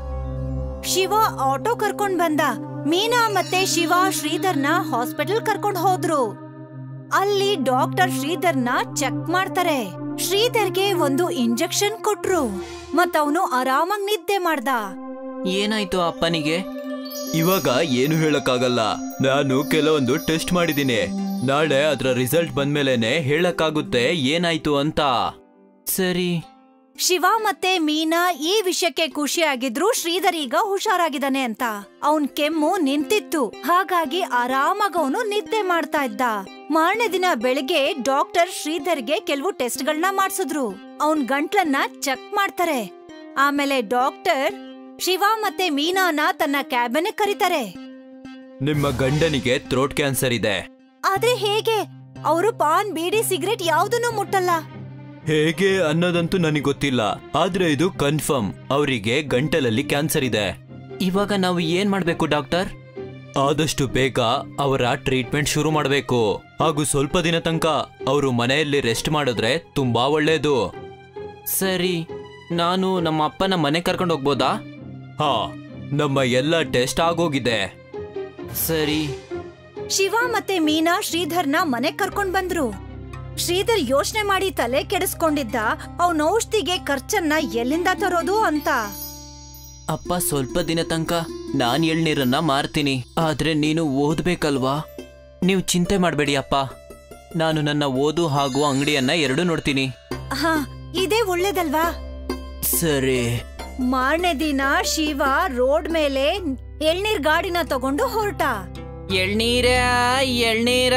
ಶಿವ ಆಟೋ ಕರ್ಕೊಂಡ್ ಬಂದ ಮೀನಾ ಮತ್ತೆ ಶಿವ ಶ್ರೀಧರ್ನ ಹಾಸ್ಪಿಟಲ್ ಕರ್ಕೊಂಡ್ ಹೋದ್ರು ಅಲ್ಲಿ ಡಾಕ್ಟರ್ ಶ್ರೀಧರ್ನ ಚೆಕ್ ಮಾಡ್ತಾರೆ ಶ್ರೀಧರ್ಗೆ ಒಂದು ಇಂಜೆಕ್ಷನ್ ಕೊಟ್ರು ಮತ್ತವನು ಆರಾಮಾಗ್ ನಿದ್ದೆ ಮಾಡ್ದ ಏನಾಯ್ತು ಅಪ್ಪನಿಗೆ ಇವಾಗ ಏನು ಹೇಳಕ್ಕಾಗಲ್ಲ ನಾನು ಕೆಲವೊಂದು ಟೆಸ್ಟ್ ಮಾಡಿದ್ದೀನಿ ನಾಳೆ ಅದರ ರಿಸಲ್ಟ್ ಬಂದ್ಮೇಲೆನೆ ಹೇಳಕ್ಕಾಗುತ್ತೆ ಏನಾಯ್ತು ಅಂತ ಸರಿ ಶಿವ ಮತ್ತೆ ಮೀನಾ ಈ ವಿಷಯಕ್ಕೆ ಖುಷಿಯಾಗಿದ್ರು ಶ್ರೀಧರ್ ಈಗ ಹುಷಾರಾಗಿದ್ದಾನೆ ಅಂತ ಅವನ್ ಕೆಮ್ಮು ನಿಂತಿತ್ತು ಹಾಗಾಗಿ ಆರಾಮಾಗ ಅವನು ನಿದ್ದೆ ಮಾಡ್ತಾ ಇದ್ದ ಮಾರನೇ ದಿನ ಬೆಳಿಗ್ಗೆ ಡಾಕ್ಟರ್ ಶ್ರೀಧರ್ಗೆ ಕೆಲವು ಟೆಸ್ಟ್ಗಳನ್ನ ಮಾಡ್ಸಿದ್ರು ಅವನ್ ಗಂಟ್ಲನ್ನ ಚೆಕ್ ಮಾಡ್ತಾರೆ ಆಮೇಲೆ ಡಾಕ್ಟರ್ ಶಿವ ಮತ್ತೆ ಮೀನಾನ ತನ್ನ ಕ್ಯಾಬಿನ್ ಕರೀತಾರೆ ನಿಮ್ಮ ಗಂಡನಿಗೆ ಥ್ರೋಟ್ ಕ್ಯಾನ್ಸರ್ ಇದೆ ಆದ್ರೆ ಹೇಗೆ ಅವರು ಪಾನ್ ಬೀಡಿ ಸಿಗರೆಟ್ ಯಾವ್ದನ್ನು ಮುಟ್ಟಲ್ಲ ಹೇಗೆ ಅನ್ನೋದಂತೂ ನನಗೆ ಗೊತ್ತಿಲ್ಲ ಆದ್ರೆ ಇದು ಕನ್ಫರ್ಮ್ ಅವರಿಗೆ ಗಂಟಲಲ್ಲಿ ಕ್ಯಾನ್ಸರ್ ಇದೆ ಇವಾಗ ನಾವು ಏನ್ ಮಾಡ್ಬೇಕು ಡಾಕ್ಟರ್ ಆದಷ್ಟು ಬೇಗ ಅವರ ಟ್ರೀಟ್ಮೆಂಟ್ ಶುರು ಮಾಡಬೇಕು ಹಾಗೂ ಸ್ವಲ್ಪ ದಿನ ತನಕ ಅವರು ಮನೆಯಲ್ಲಿ ರೆಸ್ಟ್ ಮಾಡಿದ್ರೆ ತುಂಬಾ ಒಳ್ಳೆಯದು ಸರಿ ನಾನು ನಮ್ಮ ಅಪ್ಪನ ಮನೆ ಕರ್ಕೊಂಡು ಹೋಗ್ಬೋದಾ ಹಾ ನಮ್ಮ ಎಲ್ಲ ಟೆಸ್ಟ್ ಆಗೋಗಿದೆ ಸರಿ ಶಿವ ಮತ್ತೆ ಮೀನಾ ಶ್ರೀಧರ್ನ ಮನೆಗ್ ಕರ್ಕೊಂಡ್ ಬಂದ್ರು ಶ್ರೀಧರ್ ಯೋಚನೆ ಮಾಡಿ ತಲೆ ಕೆಡಿಸ್ಕೊಂಡಿದ್ದ ಅವನ ಔಷಧಿಗೆ ಖರ್ಚನ್ನ ಎಲ್ಲಿಂದ ತರೋದು ಅಂತ ಅಪ್ಪ ಸ್ವಲ್ಪ ದಿನ ತನಕ ನಾನ್ ಎಳ್ನೀರನ್ನ ಮಾರ್ತೀನಿ ಆದ್ರೆ ನೀನು ಓದ್ಬೇಕಲ್ವಾ ನೀವು ಚಿಂತೆ ಮಾಡಬೇಡಿ ಅಪ್ಪ ನಾನು ನನ್ನ ಓದು ಹಾಗೂ ಅಂಗಡಿಯನ್ನ ಎರಡು ನೋಡ್ತೀನಿ ಹಾ ಇದೇ ಒಳ್ಳೇದಲ್ವಾ ಸರಿ ಮಾರನೇ ದಿನ ಶಿವ ರೋಡ್ ಮೇಲೆ ಎಳ್ನೀರ್ ಗಾಡಿನ ತಗೊಂಡು ಹೊರಟ ಎಳ್ನೀರ ಎಳ್ನೀರ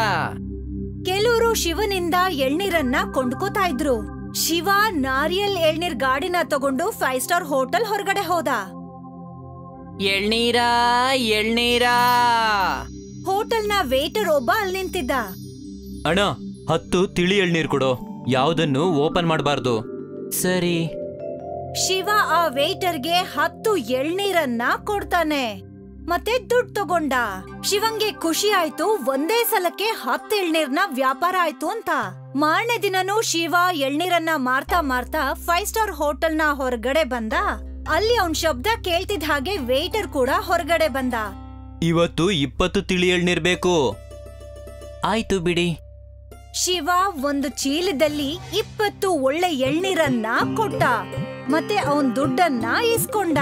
ಕೆಲವರು ಶಿವನಿಂದ ಎಳ್ನೀರನ್ನ ಕೊಂಡ್ಕೋತಾ ಇದ್ರು ಶಿವ ನಾರಿಯಲ್ ಎಳ್ನೀರ್ ಗಾಡಿನ ತಗೊಂಡು ಫೈವ್ ಸ್ಟಾರ್ ಹೋಟೆಲ್ ಹೊರಗಡೆ ಹೋದ ಎಳ್ನೀರ ಎಳ್ನೀರ ಹೋಟೆಲ್ನ ವೇಟರ್ ಒಬ್ಬ ಅಲ್ಲಿ ನಿಂತಿದ್ದ ಅಣ್ಣ ಹತ್ತು ತಿಳಿ ಎಳ್ನೀರ್ ಕೊಡು ಯಾವ್ದನ್ನು ಓಪನ್ ಮಾಡಬಾರ್ದು ಸರಿ ಶಿವ ಆ ವೇಟರ್ಗೆ ಹತ್ತು ಎಳ್ನೀರನ್ನ ಕೊಡ್ತಾನೆ ಮತ್ತೆ ದುಡ್ಡು ತಗೊಂಡ ಶಿವಂಗೆ ಖುಷಿ ಆಯ್ತು ಒಂದೇ ಸಲಕ್ಕೆ ಹತ್ತು ಎಳ್ನೀರ್ನ ವ್ಯಾಪಾರ ಆಯ್ತು ಅಂತ ಮಾರನೇ ದಿನನೂ ಶಿವ ಎಳ್ನೀರನ್ನ ಮಾರ್ತಾ ಮಾರ್ತಾ ಫೈವ್ ಸ್ಟಾರ್ ಹೋಟೆಲ್ನ ಹೊರಗಡೆ ಬಂದ ಅಲ್ಲಿ ಅವನ್ ಶಬ್ದ ಕೇಳ್ತಿದ್ ಹಾಗೆ ವೇಟರ್ ಕೂಡ ಹೊರಗಡೆ ಬಂದ ಇವತ್ತು ಇಪ್ಪತ್ತು ತಿಳಿ ಎಳ್ನೀರ್ಬೇಕು ಆಯ್ತು ಬಿಡಿ ಶಿವ ಒಂದು ಚೀಲದಲ್ಲಿ ಇಪ್ಪತ್ತು ಒಳ್ಳೆ ಎಳ್ನೀರನ್ನ ಕೊಟ್ಟ ಮತ್ತೆ ಅವನ್ ದುಡ್ಡನ್ನ ಇಸ್ಕೊಂಡ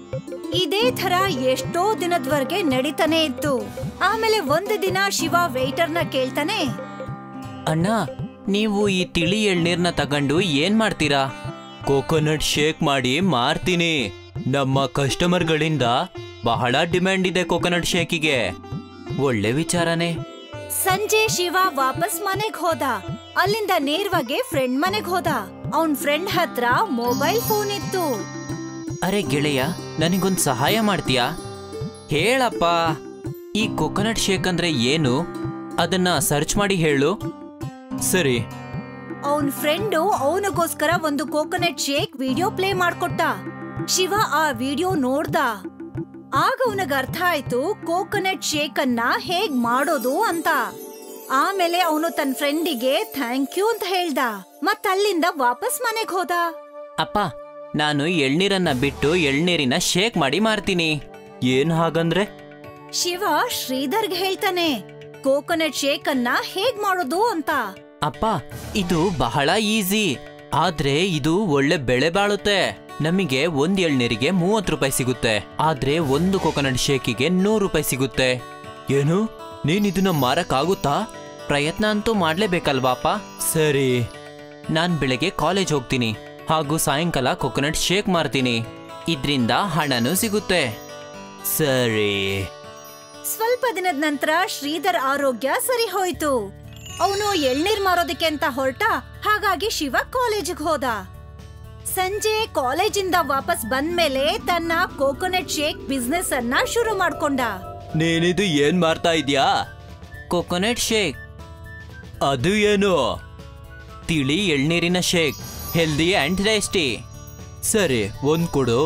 ಇದೇ ತರ ಎಷ್ಟೋ ದಿನದ್ವರೆಗೆ ನಡೀತಾನೆ ಇತ್ತು ಆಮೇಲೆ ಒಂದು ದಿನ ಶಿವ ವೇಟರ್ನ ಕೇಳ್ತಾನೆ ಅಣ್ಣ ನೀವು ಈ ತಿಳಿ ಎಳ್ನೀರ್ನ ತಗೊಂಡು ಏನ್ ಮಾಡ್ತೀರಾ ಕೋಕೋನಟ್ ಶೇಕ್ ಮಾಡಿ ಮಾರ್ತೀನಿ ನಮ್ಮ ಕಸ್ಟಮರ್ಗಳಿಂದ ಬಹಳ ಡಿಮ್ಯಾಂಡ್ ಇದೆ ಕೋಕೋನಟ್ ಶೇಕಿಗೆ ಒಳ್ಳೆ ವಿಚಾರನೇ ಸಂಜೆ ಶಿವ ವಾಪಸ್ ಮನೆಗ್ ಹೋದ ಅಲ್ಲಿಂದ ನೇರವಾಗಿ ಫ್ರೆಂಡ್ ಮನೆಗ್ ಹೋದ ಅವನ್ ಫ್ರೆಂಡ್ ಹತ್ರ ಮೊಬೈಲ್ ಫೋನ್ ಇತ್ತು ಅರೆ ಗೆಳೆಯ ನನಗೊಂದು ಸಹಾಯ ಮಾಡ್ತೀಯಾ ಹೇಳಪ್ಪ ಈ ಕೋಕೋನಟ್ ಶೇಕ್ ಅಂದ್ರೆ ಏನು ಅದನ್ನ ಸರ್ಚ್ ಮಾಡಿ ಹೇಳು ಸರಿ ಅವನ್ ಫ್ರೆಂಡು ಅವನಿಗೋಸ್ಕರ ಒಂದು ಕೋಕೋನಟ್ ಶೇಕ್ ವಿಡಿಯೋ ಪ್ಲೇ ಮಾಡ್ಕೊಟ್ಟ ಶಿವ ಆ ವಿಡಿಯೋ ನೋಡ್ದ ಆಗ ಅವನಿಗೆ ಅರ್ಥ ಆಯ್ತು ಕೋಕೋನಟ್ ಶೇಕ್ ಅನ್ನ ಹೇಗ್ ಮಾಡೋದು ಅಂತ ಆಮೇಲೆ ಅವನು ತನ್ನ ಫ್ರೆಂಡಿಗೆ ಥ್ಯಾಂಕ್ ಯು ಅಂತ ಹೇಳ್ದ ಮತ್ತ ಅಲ್ಲಿಂದ ವಾಪಸ್ ಮನೆಗ್ ಹೋದ ಅಪ್ಪ ನಾನು ಎಳ್ನೀರನ್ನ ಬಿಟ್ಟು ಎಳ್ನೀರಿನ ಶೇಕ್ ಮಾಡಿ ಮಾರ್ತೀನಿ ಏನ್ ಹಾಗಂದ್ರೆ ಶಿವ ಶ್ರೀಧರ್ಗೆ ಹೇಳ್ತಾನೆ ಕೋಕೋನಟ್ ಶೇಕ್ ಅನ್ನ ಹೇಗ್ ಮಾಡೋದು ಅಂತ ಅಪ್ಪ ಇದು ಬಹಳ ಈಸಿ ಆದ್ರೆ ಇದು ಒಳ್ಳೆ ಬೆಳೆ ಬಾಳುತ್ತೆ ನಮಗೆ ಒಂದ್ ಎಳ್ನೀರಿಗೆ ಮೂವತ್ತು ರೂಪಾಯಿ ಸಿಗುತ್ತೆ ಆದ್ರೆ ಒಂದು ಕೋಕೋನಟ್ ಶೇಕಿಗೆ ನೂರು ರೂಪಾಯಿ ಸಿಗುತ್ತೆ ಏನು ನೀನ್ ಇದನ್ನ ಮಾರಕ್ಕಾಗುತ್ತಾ ಪ್ರಯತ್ನ ಅಂತೂ ಮಾಡ್ಲೇಬೇಕಲ್ವಾಪ ಸರಿ ನಾನ್ ಬೆಳಗ್ಗೆ ಕಾಲೇಜ್ ಹೋಗ್ತೀನಿ ಹಾಗೂ ಸಾಯಂಕಾಲ ಕೋಕೋನಟ್ ಶೇಕ್ ಮಾರ್ತೀನಿ ಇದ್ರಿಂದ ಹಣನೂ ಸಿಗುತ್ತೆ ಸರಿ ಸ್ವಲ್ಪ ದಿನದ ನಂತರ ಶ್ರೀಧರ್ ಆರೋಗ್ಯ ಸರಿ ಹೋಯ್ತು ಅವನು ಎಳ್ನೀರ್ ಮಾರೋದಕ್ಕೆ ಅಂತ ಹೊರಟ ಹಾಗಾಗಿ ಶಿವ ಕಾಲೇಜಿಗೆ ಹೋದ ಸಂಜೆ ಕಾಲೇಜಿಂದ ವಾಪಸ್ ಬಂದ್ಮೇಲೆ ತನ್ನ ಕೋಕೋನಟ್ ಶೇಕ್ ಬಿಸ್ನೆಸ್ ಅನ್ನ ಶುರು ಮಾಡ್ಕೊಂಡ ನೀನಿದು ಏನ್ ಮಾರ್ತಾ ಇದ್ಯಾ ಕೋಕೋನಟ್ ಶೇಕ್ ಅದು ಏನು ತಿಳಿ ಎಳ್ನೀರಿನ ಶೇಕ್ ಹೆಲ್ದಿ ಅಂಡ್ ಟೇಸ್ಟಿ ಸರಿ ಒಂದ್ ಕೊಡು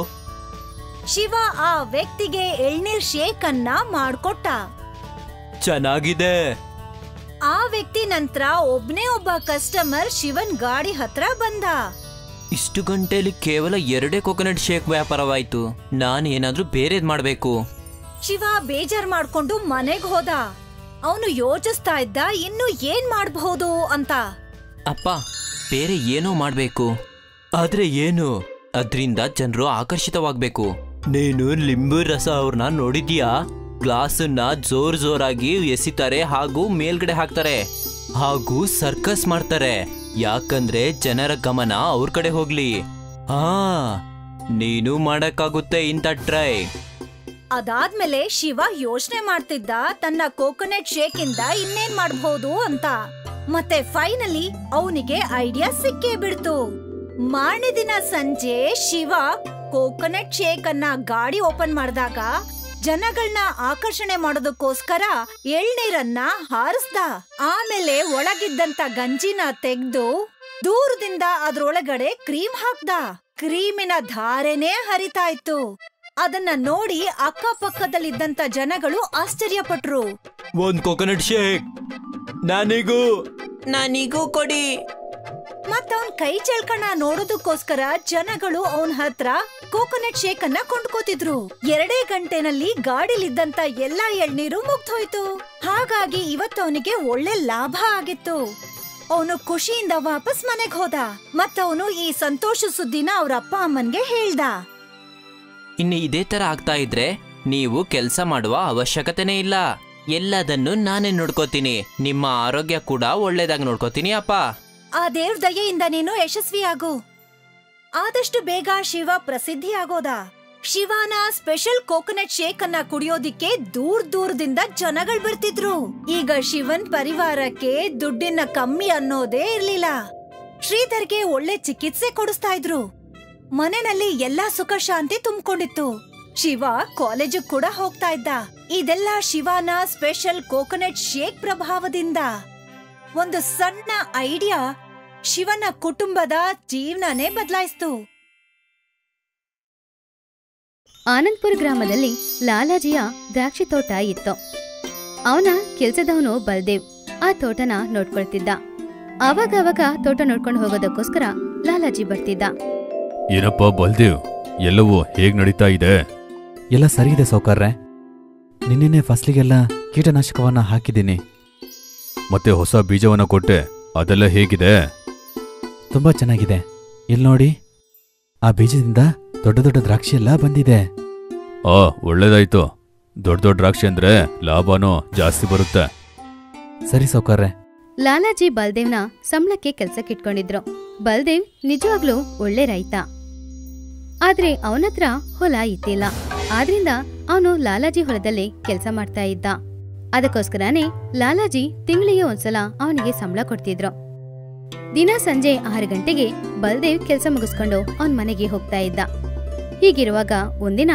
ಶಿವ ಆ ವ್ಯಕ್ತಿಗೆ ಎಳ್ನೀರ್ ಶೇಕ್ ಅನ್ನ ಮಾಡ್ಕೊಟ್ಟ ಚೆನ್ನಾಗಿದೆ ಆ ವ್ಯಕ್ತಿ ನಂತರ ಒಬ್ನೇ ಒಬ್ಬ ಕಸ್ಟಮರ್ ಶಿವನ್ ಗಾಡಿ ಹತ್ರ ಬಂದ ಇಷ್ಟು ಗಂಟೆಲಿ ಕೇವಲ ಎರಡೇ ಕೋಕೋನಟ್ ಶೇಕ್ ವ್ಯಾಪಾರವಾಯ್ತು ನಾನು ಏನಾದ್ರೂ ಬೇರೆದ್ ಮಾಡ್ಬೇಕು ಶಿವ ಬೇಜಾರ್ ಮಾಡ್ಕೊಂಡು ಮನೆಗ್ ಹೋದ ಅವನು ಯೋಚಿಸ್ತಾ ಇದ್ದ ಇನ್ನು ಏನ್ ಮಾಡಬಹುದು ಅಂತ ಅಪ್ಪ ಬೇರೆ ಏನೋ ಮಾಡ್ಬೇಕು ಆದ್ರೆ ಏನು ಅದ್ರಿಂದ ಜನರು ಆಕರ್ಷಿತವಾಗ್ಬೇಕು ನೀನು ಲಿಂಬು ರಸ ಅವ್ರನ್ನ ನೋಡಿದ್ಯಾ ಗ್ಲಾಸನ್ನ ಜೋರ್ ಜೋರಾಗಿ ಎಸಿತಾರೆ ಹಾಗೂ ಮೇಲ್ಗಡೆ ಹಾಕ್ತಾರೆ ಹಾಗೂ ಸರ್ಕಸ್ ಮಾಡ್ತಾರೆ ಯಾಕಂದ್ರೆ ಜನರ ಗಮನ ಅವ್ರ ಕಡೆ ಹೋಗ್ಲಿ ಹಾ ನೀನು ಮಾಡಕ್ಕಾಗುತ್ತೆ ಇಂಥ ಟ್ರೈ ಅದಾದ್ಮೇಲೆ ಶಿವ ಯೋಚನೆ ಮಾಡ್ತಿದ್ದ ತನ್ನ ಕೋಕೋನಟ್ ಶೇಕ್ ಇಂದ ಇನ್ನೇನ್ ಮಾಡಬಹುದು ಅಂತ ಮತ್ತೆ ಫೈನಲಿ ಅವನಿಗೆ ಐಡಿಯಾ ಸಿಕ್ಕೇ ಬಿಡ್ತು ಮಾರನೇ ದಿನ ಸಂಜೆ ಶಿವ ಕೋಕೋನಟ್ ಶೇಕ್ ಅನ್ನ ಗಾಡಿ ಓಪನ್ ಮಾಡಿದಾಗ ಜನಗಳನ್ನ ಆಕರ್ಷಣೆ ಮಾಡೋದಕ್ಕೋಸ್ಕರ ಎಳ್ನೀರನ್ನ ಹಾರಿಸ್ದ ಆಮೇಲೆ ಒಳಗಿದ್ದಂತ ಗಂಜಿನ ತೆಗ್ದು ದೂರದಿಂದ ಅದ್ರೊಳಗಡೆ ಕ್ರೀಮ್ ಹಾಕ್ದ ಕ್ರೀಮಿನ ಧಾರೆನೇ ಹರಿತಾ ಇತ್ತು ಅದನ್ನ ನೋಡಿ ಅಕ್ಕಪಕ್ಕದಲ್ಲಿದ್ದಂತ ಜನಗಳು ಆಶ್ಚರ್ಯಪಟ್ರು ಒಂದ್ ಕೋಕೋನಟ್ ಶೇಕ್ ನಾನಿಗೂ ನಾನಿಗೂ ಕೊಡಿ ಮತ್ತವನ್ ಕೈ ಚಳ್ಕಣ ನೋಡೋದಕ್ಕೋಸ್ಕರ ಜನಗಳು ಅವನ್ ಹತ್ರ ಕೋಕೋನಟ್ ಶೇಕ್ ಅನ್ನ ಕೊಂಡ್ಕೋತಿದ್ರು ಎರಡೇ ಗಂಟೆನಲ್ಲಿ ಗಾಡಿಲಿದ್ದಂತ ಎಲ್ಲಾ ಎಳ್ನೀರು ಮುಗ್ದೋಯ್ತು ಹಾಗಾಗಿ ಇವತ್ತು ಅವನಿಗೆ ಒಳ್ಳೆ ಲಾಭ ಆಗಿತ್ತು ಅವನು ಖುಷಿಯಿಂದ ವಾಪಸ್ ಮನೆಗ್ ಹೋದ ಮತ್ತವನು ಈ ಸಂತೋಷ ಸುದ್ದಿನ ಅವ್ರ ಅಪ್ಪ ಅಮ್ಮನ್ಗೆ ಹೇಳ್ದ ಇನ್ನು ಇದೇ ತರ ಆಗ್ತಾ ಇದ್ರೆ ನೀವು ಕೆಲಸ ಮಾಡುವ ಅವಶ್ಯಕತೆನೇ ಇಲ್ಲ ಎಲ್ಲದನ್ನು ನಾನೇ ನೋಡ್ಕೋತೀನಿ ನಿಮ್ಮ ಆರೋಗ್ಯ ಕೂಡ ಒಳ್ಳೇದಾಗಿ ನೋಡ್ಕೋತೀನಿ ಅಪ್ಪ ಆ ದೇವ್ರ ದಯೆಯಿಂದ ನೀನು ಯಶಸ್ವಿಯಾಗು ಆದಷ್ಟು ಬೇಗ ಶಿವ ಪ್ರಸಿದ್ಧಿ ಆಗೋದ ಶಿವಾನ ಸ್ಪೆಷಲ್ ಕೋಕೋನಟ್ ಶೇಕ್ ಅನ್ನ ಕುಡಿಯೋದಿಕ್ಕೆ ದೂರ್ ದೂರದಿಂದ ಜನಗಳು ಬರ್ತಿದ್ರು ಈಗ ಶಿವನ್ ಪರಿವಾರಕ್ಕೆ ದುಡ್ಡಿನ ಕಮ್ಮಿ ಅನ್ನೋದೇ ಇರ್ಲಿಲ್ಲ ಶ್ರೀಧರ್ಗೆ ಒಳ್ಳೆ ಚಿಕಿತ್ಸೆ ಕೊಡಿಸ್ತಾ ಇದ್ರು ಮನೆಯಲ್ಲಿ ಎಲ್ಲಾ ಸುಖ ಶಾಂತಿ ತುಂಬಿಕೊಂಡಿತ್ತು ಶಿವ ಕಾಲೇಜಿಗೆ ಕೂಡ ಹೋಗ್ತಾ ಇದ್ದ ಇದೆಲ್ಲ ಶಿವಾನ ಸ್ಪೆಷಲ್ ಕೋಕೋನಟ್ ಶೇಕ್ ಪ್ರಭಾವದಿಂದ ಒಂದು ಸಣ್ಣ ಐಡಿಯಾ ಶಿವನ ಕುಟುಂಬದ ಜೀವನನೇ ಬದಲಾಯಿಸ್ತು ಆನಂದ್ಪುರ ಗ್ರಾಮದಲ್ಲಿ ಲಾಲಾಜಿಯ ದ್ರಾಕ್ಷಿ ತೋಟ ಇತ್ತು ಅವನ ಕೆಲ್ಸದವನು ಬಲ್ದೇವ್ ಆ ತೋಟನ ನೋಡ್ಕೊಳ್ತಿದ್ದ ಅವಾಗ ಅವಾಗ ತೋಟ ನೋಡ್ಕೊಂಡು ಹೋಗೋದಕ್ಕೋಸ್ಕರ ಲಾಲಾಜಿ ಬರ್ತಿದ್ದ ಏನಪ್ಪ ಬಲ್ದೇವ್ ಎಲ್ಲವೂ ಹೇಗ್ ನಡೀತಾ ಇದೆ ಎಲ್ಲ ಸರಿ ಇದೆ ಸೌಕರ್ರೆ ನಿನ್ನೆನೆ ಫಸಲಿಗೆಲ್ಲ ಕೀಟನಾಶಕವನ್ನ ಹಾಕಿದ್ದೀನಿ ಮತ್ತೆ ಹೊಸ ಬೀಜವನ್ನ ಕೊಟ್ಟೆ ಅದೆಲ್ಲ ಹೇಗಿದೆ ತುಂಬಾ ಚೆನ್ನಾಗಿದೆ ಇಲ್ಲಿ ನೋಡಿ ಆ ಬೀಜದಿಂದ ದೊಡ್ಡ ದೊಡ್ಡ ದ್ರಾಕ್ಷಿ ಎಲ್ಲ ಬಂದಿದೆ ಆ ಒಳ್ಳೇದಾಯ್ತು ದೊಡ್ಡ ದೊಡ್ಡ ದ್ರಾಕ್ಷಿ ಅಂದ್ರೆ ಲಾಭನೂ ಜಾಸ್ತಿ ಬರುತ್ತೆ ಸರಿ ಸೌಕರ್ರೆ ಲಾಲಾಜಿ ಬಲ್ದೇವ್ನ ಸಂಬಳಕ್ಕೆ ಕೆಲ್ಸಕ್ಕಿಟ್ಕೊಂಡಿದ್ರು ಬಲ್ದೇವ್ ನಿಜವಾಗ್ಲೂ ಒಳ್ಳೆ ರೈತ ಆದ್ರೆ ಅವನತ್ರ ಹೊಲ ಇತ್ತಿಲ್ಲ ಆದ್ರಿಂದ ಅವನು ಲಾಲಾಜಿ ಹೊಲದಲ್ಲಿ ಕೆಲಸ ಮಾಡ್ತಾ ಇದ್ದ ಅದಕ್ಕೋಸ್ಕರನೇ ಲಾಲಾಜಿ ತಿಂಗಳಿಗೆ ಒಂದ್ಸಲ ಅವನಿಗೆ ಸಂಬಳ ಕೊಡ್ತಿದ್ರು ದಿನ ಸಂಜೆ ಆರು ಗಂಟೆಗೆ ಬಲ್ದೇವ್ ಕೆಲಸ ಮುಗಿಸ್ಕೊಂಡು ಅವನ್ ಮನೆಗೆ ಹೋಗ್ತಾ ಇದ್ದ ಹೀಗಿರುವಾಗ ಒಂದಿನ